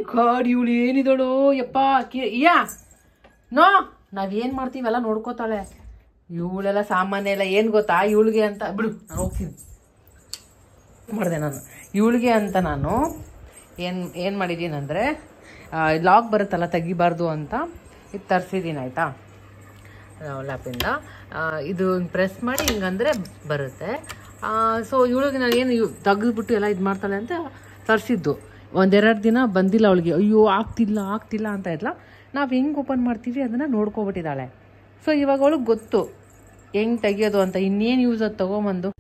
ಗಾಡ್ ಇವಳು ಏನಿದಳು ಯಪ್ಪ ಕಿ- ಯಾ ನೋ ನಾವೇನ್ ಮಾಡ್ತೀವೆಲ್ಲ ನೋಡ್ಕೋತಾಳೆ ಇವಳೆಲ್ಲ ಸಾಮಾನ್ಯ ಎಲ್ಲ ಏನ್ ಗೊತ್ತಾ ಇವಳಿಗೆ ಅಂತ ಬಿಡು ನಾನು ಹೋಗ್ತೀನಿ ಮಾಡಿದೆ ನಾನು ಇವಳಿಗೆ ಅಂತ ನಾನು ಏನು ಏನು ಮಾಡಿದ್ದೀನಿ ಅಂದರೆ ಲಾಕ್ ಬರುತ್ತಲ್ಲ ತೆಗಿಬಾರ್ದು ಅಂತ ಇದು ತರಿಸಿದ್ದೀನಿ ಆಯಿತಾ ಲ್ಯಾಪಿಂದ ಇದು ಪ್ರೆಸ್ ಮಾಡಿ ಹಿಂಗಂದ್ರೆ ಬರುತ್ತೆ ಸೊ ಇವಳಿಗೆ ನಾನು ಏನು ತೆಗೆದ್ಬಿಟ್ಟು ಎಲ್ಲ ಇದು ಮಾಡ್ತಾಳೆ ಅಂತ ತರಿಸಿದ್ದು ಒಂದೆರಡು ದಿನ ಬಂದಿಲ್ಲ ಅವಳಿಗೆ ಅಯ್ಯೋ ಆಗ್ತಿಲ್ಲ ಆಗ್ತಿಲ್ಲ ಅಂತ ಇದ್ಲ ನಾವು ಹೆಂಗೆ ಓಪನ್ ಮಾಡ್ತೀವಿ ಅದನ್ನು ನೋಡ್ಕೊಬಿಟ್ಟಿದ್ದಾಳೆ ಸೊ ಇವಾಗ ಅವಳಿಗೆ ಗೊತ್ತು ಹೆಂಗೆ ತೆಗಿಯೋದು ಅಂತ ಇನ್ನೇನು ಯೂಸ್ ಅದು ತೊಗೊಂಬಂದು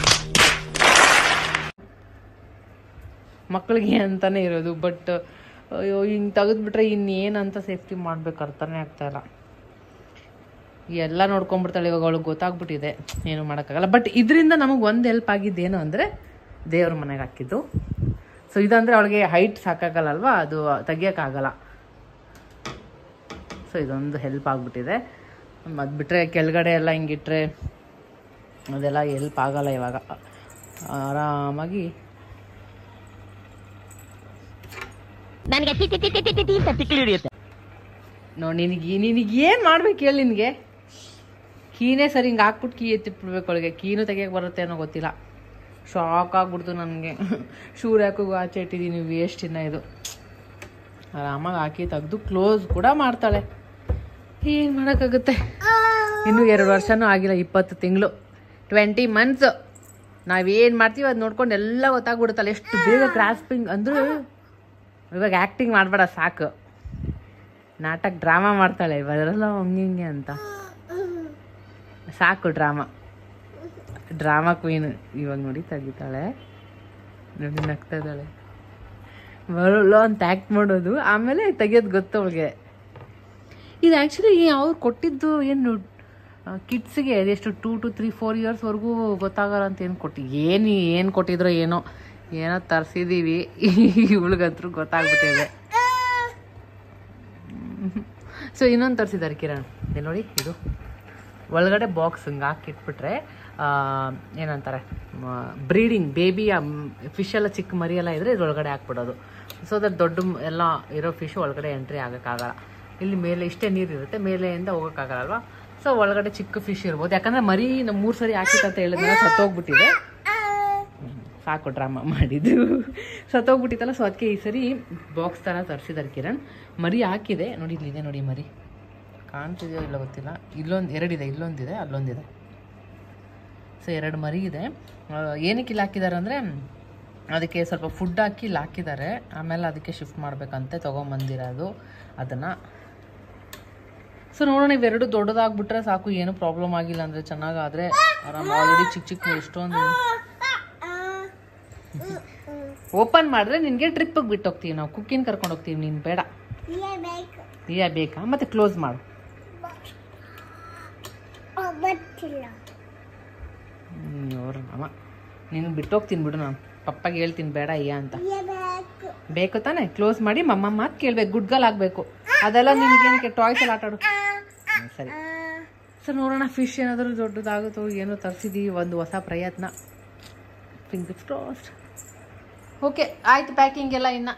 ಮಕ್ಕಳಿಗೆ ಅಂತಾನೆ ಇರೋದು ಬಟ್ ಅಯ್ಯೋ ಹಿಂಗೆ ತೆಗೆದ್ಬಿಟ್ರೆ ಇನ್ನೇನಂತ ಸೇಫ್ಟಿ ಮಾಡ್ಬೇಕು ಅರ್ಥನೇ ಆಗ್ತಾ ಇಲ್ಲ ಎಲ್ಲ ನೋಡ್ಕೊಂಡ್ಬಿಡ್ತಾಳೆ ಇವಾಗ ಅವಳಿಗೆ ಗೊತ್ತಾಗ್ಬಿಟ್ಟಿದೆ ಏನು ಮಾಡೋಕ್ಕಾಗಲ್ಲ ಬಟ್ ಇದರಿಂದ ನಮಗೆ ಒಂದು ಹೆಲ್ಪ್ ಆಗಿದ್ದೇನು ಅಂದರೆ ದೇವ್ರ ಮನೆಗೆ ಹಾಕಿದ್ದು ಸೊ ಇದಂದರೆ ಅವಳಿಗೆ ಹೈಟ್ ಸಾಕಾಗಲ್ಲ ಅಲ್ವಾ ಅದು ತೆಗಿಯೋಕ್ಕಾಗಲ್ಲ ಸೊ ಇದೊಂದು ಹೆಲ್ಪ್ ಆಗಿಬಿಟ್ಟಿದೆ ಅದು ಬಿಟ್ಟರೆ ಕೆಳಗಡೆ ಎಲ್ಲ ಹಿಂಗಿಟ್ರೆ ಅದೆಲ್ಲ ಹೆಲ್ಪ್ ಆಗಲ್ಲ ಇವಾಗ ಆರಾಮಾಗಿ ನನಗೆ ಟಿ ಟಿ ಟಿ ಟಿ ಟಿ ಟಿ ಅಂತ ತಿಕ್ಲಿ ಹಿಡಿಯುತ್ತೆ ನೋಡಿ ನಿನಗೆ ನಿನಗೆ ಏನು ಮಾಡ್ಬೇಕು ಹೇಳಿ ನಿನಗೆ ಕೀನೇ ಸರಿ ಹಿಂಗೆ ಹಾಕ್ಬಿಟ್ಟು ಕೀ ಎತ್ತಿಟ್ಬಿಡ್ಬೇಕು ಅವಳಿಗೆ ಕೀನು ತೆಗಿಯಕ್ಕೆ ಬರುತ್ತೆ ಅನ್ನೋ ಗೊತ್ತಿಲ್ಲ ಶಾಕ್ ಆಗ್ಬಿಡ್ತು ನನಗೆ ಶೂರ್ ಯಾಕೋ ಆಚೆ ಇಟ್ಟಿದ್ದೀನಿ ವೇಸ್ಟ್ ಇನ್ನ ಇದು ಆರಾಮಾಗಿ ಹಾಕಿ ತೆಗೆದು ಕ್ಲೋಸ್ ಕೂಡ ಮಾಡ್ತಾಳೆ ಏನು ಮಾಡೋಕ್ಕಾಗುತ್ತೆ ಇನ್ನೂ ಎರಡು ವರ್ಷನೂ ಆಗಿಲ್ಲ ಇಪ್ಪತ್ತು ತಿಂಗಳು ಟ್ವೆಂಟಿ ಮಂತ್ಸ್ ನಾವೇನು ಮಾಡ್ತೀವಿ ಅದು ನೋಡ್ಕೊಂಡು ಎಲ್ಲ ಗೊತ್ತಾಗ್ಬಿಡುತ್ತಲ್ಲ ಎಷ್ಟು ಬೇಗ ಗ್ರಾಸ್ಪಿಂಗ್ ಅಂದ್ರೆ ಇವಾಗ ಆ್ಯಕ್ಟಿಂಗ್ ಮಾಡಬೇಡ ಸಾಕು ನಾಟಕ ಡ್ರಾಮಾ ಮಾಡ್ತಾಳೆ ಬರಲ್ಲ ಹಂಗೆ ಹಿಂಗೆ ಅಂತ ಸಾಕು ಡ್ರಾಮಾ ಡ್ರಾಮಾ ಕ್ವೀನ್ ಇವಾಗ ನೋಡಿ ತೆಗಿತಾಳೆ ನೋಡಿ ನಗ್ತಾ ಇದ್ದಾಳೆ ಬರಲ್ಲ ಅಂತ ಆ್ಯಕ್ಟ್ ಮಾಡೋದು ಆಮೇಲೆ ತೆಗಿಯೋದು ಗೊತ್ತು ಅವಳಿಗೆ ಇದು ಆ್ಯಕ್ಚುಲಿ ಅವ್ರು ಕೊಟ್ಟಿದ್ದು ಏನು ಕಿಡ್ಸಿಗೆ ಎಷ್ಟು ಟೂ ಟು ತ್ರೀ ಫೋರ್ ಇಯರ್ಸ್ವರೆಗೂ ಗೊತ್ತಾಗಲ್ಲ ಅಂತ ಏನು ಕೊಟ್ಟು ಏನು ಏನು ಕೊಟ್ಟಿದ್ರೋ ಏನೋ ಏನೋ ತರಿಸಿದ್ದೀವಿ ಇವಳಿಗಂತೂ ಗೊತ್ತಾಗ್ಬಿಟ್ಟಿದೆ ಸೊ ಇನ್ನೊಂದು ತರಿಸಿದ್ದಾರೆ ಕಿರಣ್ ಇದು ನೋಡಿ ಇದು ಒಳಗಡೆ ಬಾಕ್ಸ್ ಹಿಂಗೆ ಹಾಕಿಟ್ಬಿಟ್ರೆ ಆ, ಏನಂತಾರೆ ಬ್ರೀಡಿಂಗ್ ಬೇಬಿ ಫಿಶ್ ಎಲ್ಲ ಚಿಕ್ಕ ಮರಿ ಎಲ್ಲ ಇದ್ರೆ ಇದ್ರೊಳಗಡೆ ಹಾಕ್ಬಿಡೋದು ಸೊ ದಟ್ ದೊಡ್ಡ ಮ್- ಎಲ್ಲ ಇರೋ ಫಿಶ್ ಒಳಗಡೆ ಎಂಟ್ರಿ ಆಗೋಕ್ಕಾಗಲ್ಲ ಇಲ್ಲಿ ಮೇಲೆ ಇಷ್ಟೇ ನೀರು ಇರುತ್ತೆ ಮೇಲೆಯಿಂದ ಹೋಗೋಕ್ಕಾಗಲ್ಲ ಅಲ್ವಾ ಸೊ ಒಳಗಡೆ ಚಿಕ್ಕ ಫಿಶ್ ಇರ್ಬೋದು ಯಾಕಂದ್ರೆ ಮರಿ ನಮ್ಮ ಮೂರು ಸರಿ ಹಾಕಿತ್ತು ಅಂತ ಹೇಳಿದ್ಮೇಲೆ ಸತ್ತೋಗ್ಬಿಟ್ಟಿದೆ ಹ್ಮ್, ಸಾಕು ಡ್ರಾಮಾ ಮಾಡಿದ್ದು ಸತ್ತೋಗ್ಬಿಟ್ಟಿತ್ತಲ್ಲ ಸೊ ಅದಕ್ಕೆ ಈ ಸರಿ ಬಾಕ್ಸ್ ಥರ ತರಿಸಿದ್ದಾರೆ ಕಿರಣ್ ಮರಿ ಹಾಕಿದೆ ನೋಡಿ ಇಲ್ಲಿದೆ ನೋಡಿ ಮರಿ ಕಾಣ್ತಿದೆಯೋ ಇಲ್ಲ ಗೊತ್ತಿಲ್ಲ ಇಲ್ಲೊಂದು ಎರಡಿದೆ ಇಲ್ಲೊಂದಿದೆ ಅಲ್ಲೊಂದಿದೆ ಸೊ ಎರಡು ಮರಿ ಇದೆ ಆ, ಏನಕ್ಕೆ ಇಲ್ಲಿ ಹಾಕಿದ್ದಾರೆ ಅಂದರೆ ಅದಕ್ಕೆ ಸ್ವಲ್ಪ ಫುಡ್ ಹಾಕಿ ಇಲ್ಲಿ ಹಾಕಿದ್ದಾರೆ ಆಮೇಲೆ ಅದಕ್ಕೆ ಶಿಫ್ಟ್ ಮಾಡಬೇಕಂತೆ ತೊಗೊಂಬಂದಿರೋದು ಅದನ್ನು ಸೊ ನೋಡೋಣ ಇವೆರಡು ದೊಡ್ಡದಾಗ್ಬಿಟ್ರೆ ಸಾಕು ಏನು ಪ್ರಾಬ್ಲಮ್ ಆಗಿಲ್ಲ ಅಂದರೆ ಚೆನ್ನಾಗಾದರೆ ಆರಾಮ್ ಆಲ್ರೆಡಿ ಚಿಕ್ಕ ಚಿಕ್ಕ ಎಷ್ಟೊಂದು ಓಪನ್ ಮಾಡಿದ್ರೆ ನಿನಗೆ ಟ್ರಿಪ್ಪಿಗೆ ಬಿಟ್ಟು ಹೋಗ್ತೀವಿ ನಾವು ಕುಕ್ಕಿನ ಕರ್ಕೊಂಡು ಹೋಗ್ತೀವಿ ನೀನು ಬೇಡ ಬೇಕು ಯಾ ಬೇಕಾ ಮತ್ತೆ ಕ್ಲೋಸ್ ಮಾಡು ಗೊತ್ತಿಲ್ಲ ಅವ್ರು ಅಮ್ಮ ನೀನು ಬಿಟ್ಟು ಹೋಗ್ತೀನಿ ಬಿಡು ನಾನು ಪಪ್ಪಗೆ ಹೇಳ್ತೀನಿ ಬೇಡ ಅಯ್ಯ ಅಂತ ಬೇಕು ಬೇಕು ತಾನೆ ಕ್ಲೋಸ್ ಮಾಡಿ ಮಮ್ಮ ಮಾತು ಕೇಳ್ಬೇಕು ಗುಡ್ಗಲ್ ಆಗಬೇಕು ಅದೆಲ್ಲ ನಿನಗೇನಕ್ಕೆ ಟಾಯ್ಸ್ ಎಲ್ಲ ಆಟಾಡು ಹ್ಮ್, ಸರಿ ಸರ್ ನೋಡೋಣ ಫಿಶ್ ಏನಾದರೂ ದೊಡ್ಡದಾಗುತ್ತೋ ಏನೋ ತರಿಸಿದ್ದೀವಿ ಒಂದು ಹೊಸ ಪ್ರಯತ್ನ ಫಿಂಗರ್ಸ್ ಕ್ರಾಸ್ಡ್ ಓಕೆ ಆಯ್ತು ಪ್ಯಾಕಿಂಗ್ ಎಲ್ಲ ಇನ್ನ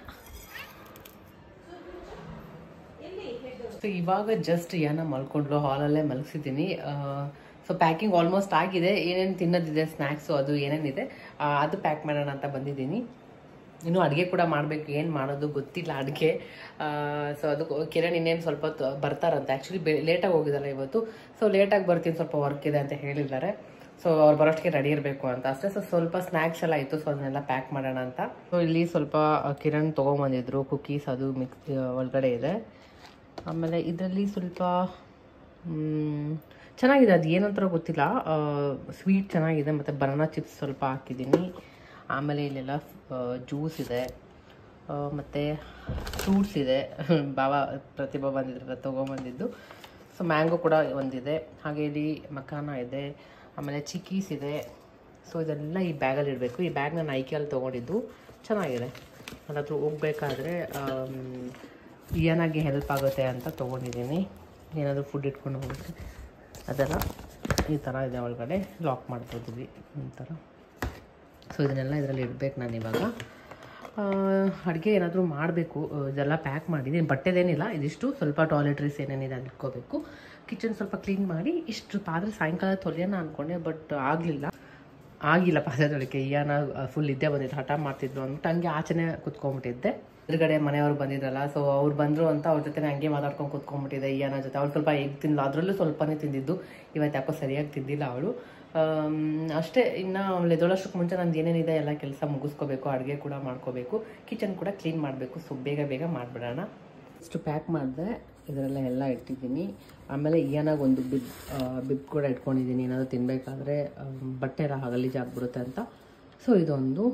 ಸೊ ಇವಾಗ ಜಸ್ಟ್ ಯಾನ ಮಲ್ಕೊಂಡ್ಲು ಹಾಲಲ್ಲೇ ಮಲಗಿಸಿದ್ದೀನಿ ಸೊ ಪ್ಯಾಕಿಂಗ್ ಆಲ್ಮೋಸ್ಟ್ ಆಗಿದೆ ಏನೇನು ತಿನ್ನೋದಿದೆ ಸ್ನ್ಯಾಕ್ಸು ಅದು ಏನೇನಿದೆ ಆ, ಅದು ಪ್ಯಾಕ್ ಮಾಡೋಣ ಅಂತ ಬಂದಿದ್ದೀನಿ ಇನ್ನು ಅಡುಗೆ ಕೂಡ ಮಾಡಬೇಕು ಏನು ಮಾಡೋದು ಗೊತ್ತಿಲ್ಲ ಅಡುಗೆ ಸೊ ಅದು ಕಿರಣ್ ಇನ್ನೇನು ಸ್ವಲ್ಪ ಹೊತ್ತು ಬರ್ತಾರಂತೆ ಆ್ಯಕ್ಚುಲಿ ಬೆ ಲೇಟಾಗಿ ಹೋಗಿದ್ದಲ್ಲ ಇವತ್ತು ಸೊ ಲೇಟಾಗಿ ಬರ್ತೀನಿ ಸ್ವಲ್ಪ ವರ್ಕ್ ಇದೆ ಅಂತ ಹೇಳಿದ್ದಾರೆ ಸೊ ಅವ್ರು ಬರೋಷ್ಟಕ್ಕೆ ರೆಡಿ ಇರಬೇಕು ಅಂತ ಅಷ್ಟೇ ಸೊ ಸ್ವಲ್ಪ ಸ್ನ್ಯಾಕ್ಸ್ ಎಲ್ಲ ಇತ್ತು ಸೊ ಅದನ್ನೆಲ್ಲ ಪ್ಯಾಕ್ ಮಾಡೋಣ ಅಂತ ಸೊ ಇಲ್ಲಿ ಸ್ವಲ್ಪ ಆ, ಕಿರಣ್ ತೊಗೊಂಬಂದಿದ್ರು ಕುಕೀಸ್ ಅದು ಮಿಕ್ಸ್ ಒಳಗಡೆ ಇದೆ ಆಮೇಲೆ ಇದರಲ್ಲಿ ಸ್ವಲ್ಪ ಮ್, ಚೆನ್ನಾಗಿದೆ ಅದು ಏನಂತ ಗೊತ್ತಿಲ್ಲ ಸ್ವೀಟ್ ಚೆನ್ನಾಗಿದೆ ಮತ್ತು ಬನಾನಾ ಚಿಪ್ಸ್ ಸ್ವಲ್ಪ ಹಾಕಿದ್ದೀನಿ ಆಮೇಲೆ ಇಲ್ಲೆಲ್ಲ ಜ್ಯೂಸ್ ಇದೆ ಆ, ಮತ್ತು ಫ್ರೂಟ್ಸ್ ಇದೆ ಬಾಬಾ ಪ್ರತಿಭಾ ಬಂದಿದ್ರೆ ತೊಗೊಂಬಂದಿದ್ದು ಸೊ ಮ್ಯಾಂಗೋ ಕೂಡ ಒಂದಿದೆ ಹಾಗೆ ಇಲ್ಲಿ ಮಖಾನ ಇದೆ ಆಮೇಲೆ ಚಿಕ್ಕೀಸ್ ಇದೆ ಸೊ ಇದೆಲ್ಲ ಈ ಬ್ಯಾಗಲ್ಲಿ ಇಡಬೇಕು ಈ ಬ್ಯಾಗ್ ನಾನು ಐಕಿಯಲ್ಲಿ ತೊಗೊಂಡಿದ್ದು ಚೆನ್ನಾಗಿದೆ ನನ್ನ ಹತ್ರ ಹೋಗ್ಬೇಕಾದ್ರೆ ಏನಾಗಿ ಹೆಲ್ಪ್ ಆಗುತ್ತೆ ಅಂತ ತೊಗೊಂಡಿದ್ದೀನಿ ಏನಾದರೂ ಫುಡ್ ಇಟ್ಕೊಂಡು ಹೋಗುತ್ತೆ ಅದೆಲ್ಲ ಈ ಥರ ಇದೆ ಒಳಗಡೆ ಲಾಕ್ ಮಾಡ್ಬೋದಿವಿ ಈ ಥರ ಸೊ ಇದನ್ನೆಲ್ಲ ಇದರಲ್ಲಿ ಇಡಬೇಕು ನಾನು ಇವಾಗ ಅಡುಗೆ ಏನಾದರೂ ಮಾಡಬೇಕು ಇದೆಲ್ಲ ಪ್ಯಾಕ್ ಮಾಡಿದ್ದೀನಿ ಬಟ್ಟೆದೇನಿಲ್ಲ ಇದಿಷ್ಟು ಸ್ವಲ್ಪ ಟಾಯ್ಲೆಟ್ರೀಸ್ ಏನೇನಿದೆ ಅಲ್ಲಿ ಇಟ್ಕೋಬೇಕು ಕಿಚನ್ ಸ್ವಲ್ಪ ಕ್ಲೀನ್ ಮಾಡಿ ಇಷ್ಟು ಪಾತ್ರೆ ಸಾಯಂಕಾಲ ತೊಳೆಯೋಣ ಅಂದ್ಕೊಂಡೆ ಬಟ್ ಆಗಲಿಲ್ಲ ಆಗಿಲ್ಲ ಪಾತ್ರೆ ತೊಳಿಕೆ ಈಯನ ಫುಲ್ ಇದ್ದೇ ಬಂದಿತ್ತು ಹಠ ಮಾಡ್ತಿದ್ರು ಅಂದ್ಬಿಟ್ಟು ಹಂಗೆ ಆಚೆನೆ ಕುತ್ಕೊಂಡ್ಬಿಟ್ಟಿದ್ದೆ ಎದುರುಗಡೆ ಮನೆಯವ್ರು ಬಂದಿದ್ರಲ್ಲ ಸೊ ಅವ್ರು ಬಂದರು ಅಂತ ಅವ್ರ ಜೊತೆ ಹಂಗೆ ಮಾತಾಡ್ಕೊಂಡು ಕುತ್ಕೊಂಡ್ಬಿಟ್ಟಿದ್ದೆ ಈಯನ ಜೊತೆ ಅವ್ಳು ಸ್ವಲ್ಪ ಎಗ್ ತಿನ್ನಲ್ಲ ಅದರಲ್ಲೂ ಸ್ವಲ್ಪನೇ ತಿಂದಿದ್ದು ಇವತ್ತು ಯಾಕೋ ಸರಿಯಾಗಿ ತಿಂದಿಲ್ಲ ಅವಳು ಅಷ್ಟೇ ಇನ್ನು ಅವಳು ಎದೊಳಷ್ಟಕ್ಕೆ ಮುಂಚೆ ನಂದು ಏನೇನಿದೆ ಎಲ್ಲ ಕೆಲಸ ಮುಗಿಸ್ಕೋಬೇಕು ಅಡುಗೆ ಕೂಡ ಮಾಡ್ಕೋಬೇಕು ಕಿಚನ್ ಕೂಡ ಕ್ಲೀನ್ ಮಾಡಬೇಕು ಸೊ ಬೇಗ ಬೇಗ ಮಾಡಿಬಿಡೋಣ ಇಷ್ಟು ಪ್ಯಾಕ್ ಮಾಡಿದೆ ಇದರೆಲ್ಲ ಎಲ್ಲ ಇಟ್ಟಿದ್ದೀನಿ ಆಮೇಲೆ ಈಯನಾಗ ಒಂದು ಬಿಬ್ ಬಿಬ್ ಕೂಡ ಇಟ್ಕೊಂಡಿದ್ದೀನಿ ಏನಾದರೂ ತಿನ್ನಬೇಕಾದ್ರೆ ಬಟ್ಟೆ ಎಲ್ಲ ಗಲೀಜಾಗ್ಬಿಡುತ್ತೆ ಅಂತ ಸೊ ಇದೊಂದು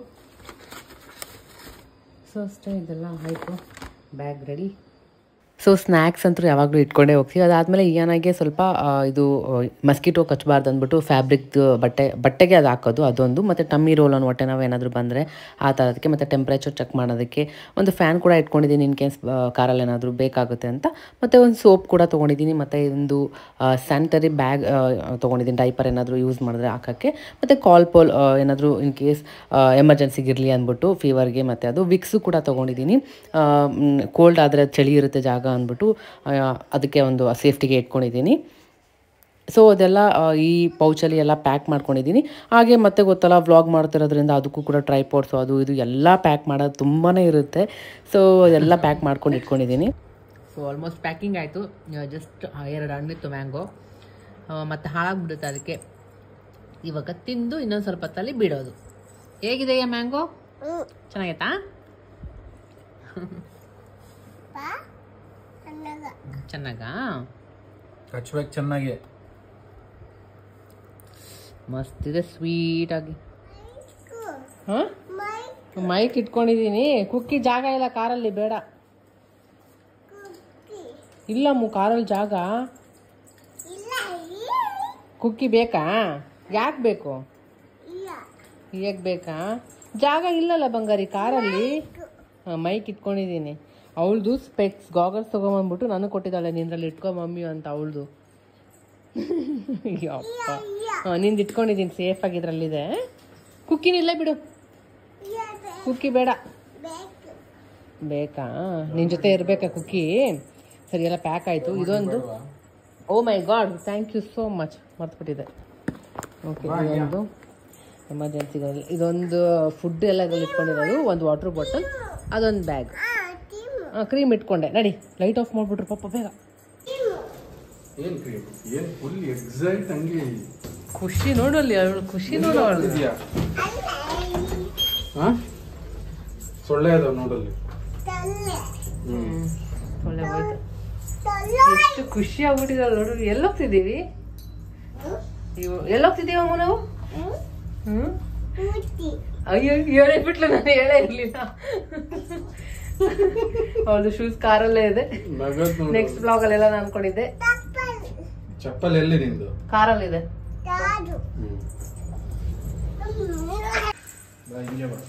ಸೊ ಅಷ್ಟೇ ಇದೆಲ್ಲ ಆಯಿತು ಬ್ಯಾಗ್ ರೆಡಿ ಸೊ ಸ್ನ್ಯಾಕ್ಸ್ ಅಂತೂ ಯಾವಾಗಲೂ ಇಟ್ಕೊಂಡೇ ಹೋಗ್ತೀವಿ ಅದಾದಮೇಲೆ ಈಯನಾಗೆ ಸ್ವಲ್ಪ ಆ, ಇದು ಮಸ್ಕಿಟೋ ಕಚ್ಚಬಾರ್ದು ಅಂದ್ಬಿಟ್ಟು ಫ್ಯಾಬ್ರಿಕ್ದು ಬಟ್ಟೆ ಬಟ್ಟೆಗೆ ಅದು ಹಾಕೋದು ಅದೊಂದು ಮತ್ತು ಟಮ್ಮಿ ರೋಲ್ ಅನ್ನೋ ಹೊಟ್ಟೆ ನಾವು ಏನಾದರೂ ಬಂದರೆ ಆ ಥರದಕ್ಕೆ ಮತ್ತು ಟೆಂಪ್ರೇಚರ್ ಚೆಕ್ ಮಾಡೋದಕ್ಕೆ ಒಂದು ಫ್ಯಾನ್ ಕೂಡ ಇಟ್ಕೊಂಡಿದ್ದೀನಿ ಇನ್ ಕೇಸ್ ಕಾರಲ್ಲಿ ಏನಾದರೂ ಬೇಕಾಗುತ್ತೆ ಅಂತ ಮತ್ತು ಒಂದು ಸೋಪ್ ಕೂಡ ತೊಗೊಂಡಿದ್ದೀನಿ ಮತ್ತು ಒಂದು ಸ್ಯಾನಿಟರಿ ಬ್ಯಾಗ್ ತೊಗೊಂಡಿದ್ದೀನಿ ಡೈಪರ್ ಏನಾದರೂ ಯೂಸ್ ಮಾಡಿದ್ರೆ ಹಾಕೋಕ್ಕೆ ಮತ್ತು ಕಾಲ್ ಪೋಲ್ ಏನಾದರೂ ಇನ್ ಕೇಸ್ ಎಮರ್ಜೆನ್ಸಿಗೆ ಇರಲಿ ಅಂದ್ಬಿಟ್ಟು ಫೀವರ್ಗೆ ಮತ್ತು ಅದು ವಿಕ್ಸು ಕೂಡ ತೊಗೊಂಡಿದ್ದೀನಿ ಕೋಲ್ಡ್ ಆದರೆ ಚಳಿ ಇರುತ್ತೆ ಜಾಗ ಅಂದ್ಬಿಟ್ಟು ಆ, ಅದಕ್ಕೆ ಒಂದು ಸೇಫ್ಟಿಗೆ ಇಟ್ಕೊಂಡಿದ್ದೀನಿ ಸೊ ಅದೆಲ್ಲ ಆ, ಈ ಪೌಚಲ್ಲಿ ಎಲ್ಲ ಪ್ಯಾಕ್ ಮಾಡ್ಕೊಂಡಿದ್ದೀನಿ ಹಾಗೆ ಮತ್ತೆ ಗೊತ್ತಲ್ಲ ವ್ಲಾಗ್ ಮಾಡ್ತಿರೋದ್ರಿಂದ ಅದಕ್ಕೂ ಕೂಡ ಟ್ರೈಪೋರ್ಟ್ಸು ಅದು ಇದು ಎಲ್ಲ ಪ್ಯಾಕ್ ಮಾಡೋದು ತುಂಬಾ ಇರುತ್ತೆ ಸೊ ಅದೆಲ್ಲ ಪ್ಯಾಕ್ ಮಾಡ್ಕೊಂಡು ಇಟ್ಕೊಂಡಿದ್ದೀನಿ ಸೊ ಆಲ್ಮೋಸ್ಟ್ ಪ್ಯಾಕಿಂಗ್ ಆಯಿತು ಜಸ್ಟ್ ಎರಡು ಹಣ್ಣಿತ್ತು ಮ್ಯಾಂಗೋ ಮತ್ತು ಹಾಳಾಗ್ಬಿಡುತ್ತೆ ಅದಕ್ಕೆ ಇವಾಗ ತಿಂದು ಇನ್ನೊಂದು ಸ್ವಲ್ಪ ಹೊತ್ತಲ್ಲಿ ಬಿಡೋದು ಹೇಗಿದೆಯಾ ಮ್ಯಾಂಗೋ ಚೆನ್ನಾಗೈತಾ ಬಾ ಅನ್ನಗ ಚೆನ್ನಾಗಾ ಹಚ್ಬೇಕು ಚೆನ್ನಾಗಿ ಮಸ್ತ್ ಇದೆ ಸ್ವೀಟಾಗಿ ಮೈಕು ಹಾಂ ಮೈ ಮೈಕ್ ಇಟ್ಕೊಂಡಿದ್ದೀನಿ ಕುಕ್ಕಿ ಜಾಗ ಇಲ್ಲ ಕಾರಲ್ಲಿ ಬೇಡ ಕುಕ್ಕಿ ಇಲ್ಲ ಮು ಕಾರಲ್ಲಿ ಜಾಗ ಇಲ್ಲ ಕುಕ್ಕಿ ಬೇಕಾ ಯಾಕೆ ಬೇಕು ಇಲ್ಲ ಹೇಗೆ ಬೇಕಾ ಜಾಗ ಇಲ್ಲಲ್ಲ ಬಂಗಾರಿ ಕಾರಲ್ಲಿ ಮೈಕ್ ಇಟ್ಕೊಂಡಿದ್ದೀನಿ ಅವಳದು ಸ್ಪೆಕ್ಸ್ ಗಾಗಲ್ಸ್ ತೊಗೊಂಬಂದ್ಬಿಟ್ಟು ನನಗೆ ಕೊಟ್ಟಿದ್ದಾಳೆ ನಿಂದ್ರಲ್ಲಿ ಇಟ್ಕೊ ಮಮ್ಮಿ ಅಂತ ಅವಳದು ಯಪ್ಪ ಹಾಂ ನಿಂದು ಇಟ್ಕೊಂಡಿದ್ದೀನಿ ಸೇಫ್ ಆಗಿದ್ರಲ್ಲಿದೆ ಕುಕ್ಕಿನ ಇಲ್ಲೇ ಬಿಡು ಇಲ್ಲ ಬೇ- ಕುಕ್ಕಿ ಬೇಡ ಬೇಕು ಬೇಕಾ ನಿನ್ನ ಜೊತೆ ಇರಬೇಕಾ ಕುಕ್ಕಿ ಸರಿ ಎಲ್ಲ ಪ್ಯಾಕ್ ಆಯಿತು ಇದೊಂದು oh my god thank you so much ಮರ್ತ್ಬಿಟ್ಟಿದೆ ಓಕೆ ಇದೊಂದು ಎಮರ್ಜೆನ್ಸಿಗೆ ಇದೊಂದು ಫುಡ್ ಎಲ್ಲ ಇದ್ರಲ್ಲಿ ಇಟ್ಕೊಂಡಿರೋದು ಒಂದು ವಾಟರ್ ಬಾಟಲ್ ಅದೊಂದು ಬ್ಯಾಗ್ ಆ ಟೀಮು ಕ್ರೀಮ್ ಇಟ್ಕೊಂಡೆ ನಡಿ ಲೈಟ್ ಆಫ್ ಮಾಡಿಬಿಟ್ರು ಪಾಪ ಬೇಗ ಟೀಮು ಏನು ಕ್ರೀಮ್ ಏನು ಫುಲ್ ಎಕ್ಸೈಟ್ ಹಂಗೆ ಖುಷಿ ನೋಡಲ್ಲಿ ಅವಳು ಖುಷಿ ನೋಡು ಅವಳು ಇದೆಯಾ ಅಲ್ಲ ಹಾಂ ಸೊಳ್ಳೆ ಅದಾವ ನೋಡಲ್ಲಿ ತಲ್ಲೆ ಹ್ಞೂ ಒಳ್ಳೆ ಹೋಯ್ತು ತಲ್ಲೆ ಎಷ್ಟು ಖುಷಿ ಆಗ್ಬಿಟ್ಟಿದೆ ನೋಡು ಎಲ್ಲೋಗ್ತಿದ್ದೀವಿ ಇವು ಎಲ್ಲೋಗ್ತಿದ್ದೀವಿ ಅಮ್ಮ ನಾವು ಹ್ಞೂ ಕೂತಿ ಅಯ್ಯೋ ಹೇಳೇ ಬಿಟ್ಲು ನಾನು ಹೇಳೇ ಇರ್ಲಿಲ್ಲ ಅವಳದು ಶೂಸ್ ಕಾರಲ್ಲೇ ಇದೆ ನಗದ್ ನೋಡು ನೆಕ್ಸ್ಟ್ ಬ್ಲಾಗ್ ಅಲ್ಲೆಲ್ಲ ನಾನು ಅನ್ಕೊಂಡಿದ್ದೆ ತಪ್ಪಲ್ ಚಪ್ಪಲ್ ಎಲ್ಲಿ ನಿಂದು ಕಾರಲ್ಲಿದೆ ತಾಡು ಹ್ಞೂ ಹ್ಮ್. ಬಾ ಹಿಂಗೆ ಬಾ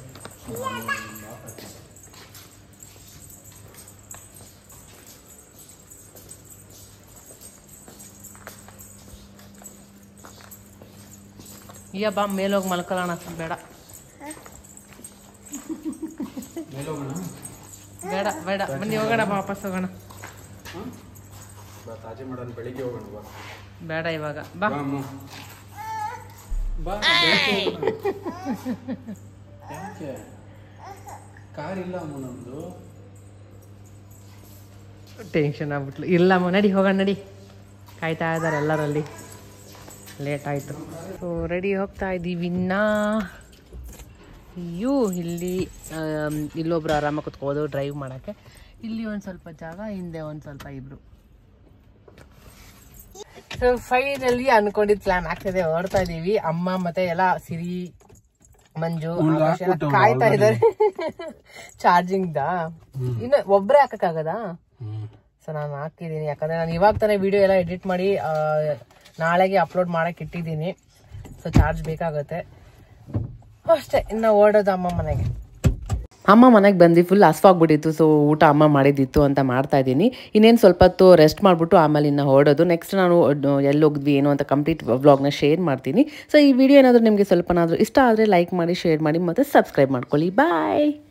ಅಯ್ಯ ಬಾ ಮೇಲೋಗಿ ಮಲ್ಕೊಳ್ಳೋಣ ಬೇಡ ಮೇಲೆ ಹೋಗೋಣ ಬೇಡ ಬೇಡ ಬನ್ನಿ ಹೋಗೋಣ ಬಾ ವಾಪಸ್ ಹೋಗೋಣ ಬಾ ತಾಜೆ ಮಾಡೋಣ ಬೆಳಿಗ್ಗೆ ಹೋಗೋಣ ಬಾ ಬೇಡ ಇವಾಗ ಬಾ ಬಾ ಅಮ್ಮ ಬಾ ಬೆಳಿಗ್ಗೆ ಹೋಗೋಣ. ಯಾಕೆ ಕಾರ್ ಇಲ್ಲ ಅಮ್ಮ ನಮ್ದು ಟೆನ್ಷನ್ ಆಗ್ಬಿಟ್ಲು ಇಲ್ಲಮ್ಮ ನಡಿ ಹೋಗೋಣ ನಡಿ ಕಾಯ್ತಾ ಇದ್ದಾರೆ ಎಲ್ಲರಲ್ಲಿ ಲೇಟ್ ಆಯಿತು ಸೊ ರೆಡಿ ಹೋಗ್ತಾ ಇದ್ದೀವಿ ಇನ್ನ ಅಯ್ಯೋ ಇಲ್ಲಿ ಆಮ್, ಇಲ್ಲೊಬ್ರು ಆರಾಮಾಗಿ ಕುತ್ಕೋದು ಡ್ರೈವ್ ಮಾಡೋಕ್ಕೆ ಇಲ್ಲಿ ಒಂದು ಸ್ವಲ್ಪ ಜಾಗ ಹಿಂದೆ ಒಂದು ಸ್ವಲ್ಪ ಇಬ್ರು ಸೊ ಫೈನಲಿ ಅನ್ಕೊಂಡಿದ್ ಪ್ಲಾನ್ ಆಗ್ತಿದೆ ಹೊರಡ್ತಾ ಇದೀವಿ ಅಮ್ಮ ಮತ್ತೆ ಎಲ್ಲ ಸಿರಿ ಮಂಜು ಉಳ್ದು ಆಕಾಶ ಎಲ್ಲ ಹಾಕ್ಬಿಟ್ಟು ಕಾಯ್ತಾ ಇದ್ದಾರೆ ಚಾರ್ಜಿಂಗ್ ದಾ ಇನ್ನು ಒಬ್ರೇ ಹಾಕಕ್ಕಾಗದಾ ಹ್ಞೂ ಸೊ ನಾನು ಹಾಕಿದ್ದೀನಿ ಯಾಕಂದ್ರೆ ನಾನು ಇವಾಗ ತಾನೇ ವಿಡಿಯೋ ಎಲ್ಲ ಎಡಿಟ್ ಮಾಡಿ ಆ, ನಾಳೆಗೆ ಅಪ್ಲೋಡ್ ಮಾಡಕ್ಕೆ ಇಟ್ಟಿದ್ದೀನಿ ಸೊ ಚಾರ್ಜ್ ಬೇಕಾಗುತ್ತೆ ಅಷ್ಟೇ ಇನ್ನು ಓಡೋದು ಅಮ್ಮ ಮನೆಗೆ ಅಮ್ಮ ಮನೆಗೆ ಬಂದು ಫುಲ್ ಹಸ್ವಾಗ್ಬಿಟ್ಟಿತ್ತು ಸೊ ಊಟ ಅಮ್ಮ ಮಾಡಿದ್ದಿತ್ತು ಅಂತ ಮಾಡ್ತಾ ಇದ್ದೀನಿ ಇನ್ನೇನು ಸ್ವಲ್ಪ ಹೊತ್ತು ರೆಸ್ಟ್ ಮಾಡಿಬಿಟ್ಟು ಆಮೇಲೆ ಇನ್ನು ಹೊರಡೋದು ನೆಕ್ಸ್ಟ್ ನಾನು ಎಲ್ಲಿ ಹೋಗಿದ್ವಿ ಏನು ಅಂತ ಕಂಪ್ಲೀಟ್ ವ್ಲಾಗ್ನ ಶೇರ್ ಮಾಡ್ತೀನಿ ಸೊ ಈ ವಿಡಿಯೋ ಏನಾದರೂ ನಿಮಗೆ ಸ್ವಲ್ಪನಾದರೂ ಇಷ್ಟ ಆದರೆ ಲೈಕ್ ಮಾಡಿ ಶೇರ್ ಮಾಡಿ ಮತ್ತು ಸಬ್ಸ್ಕ್ರೈಬ್ ಮಾಡ್ಕೊಳ್ಳಿ ಬಾಯ್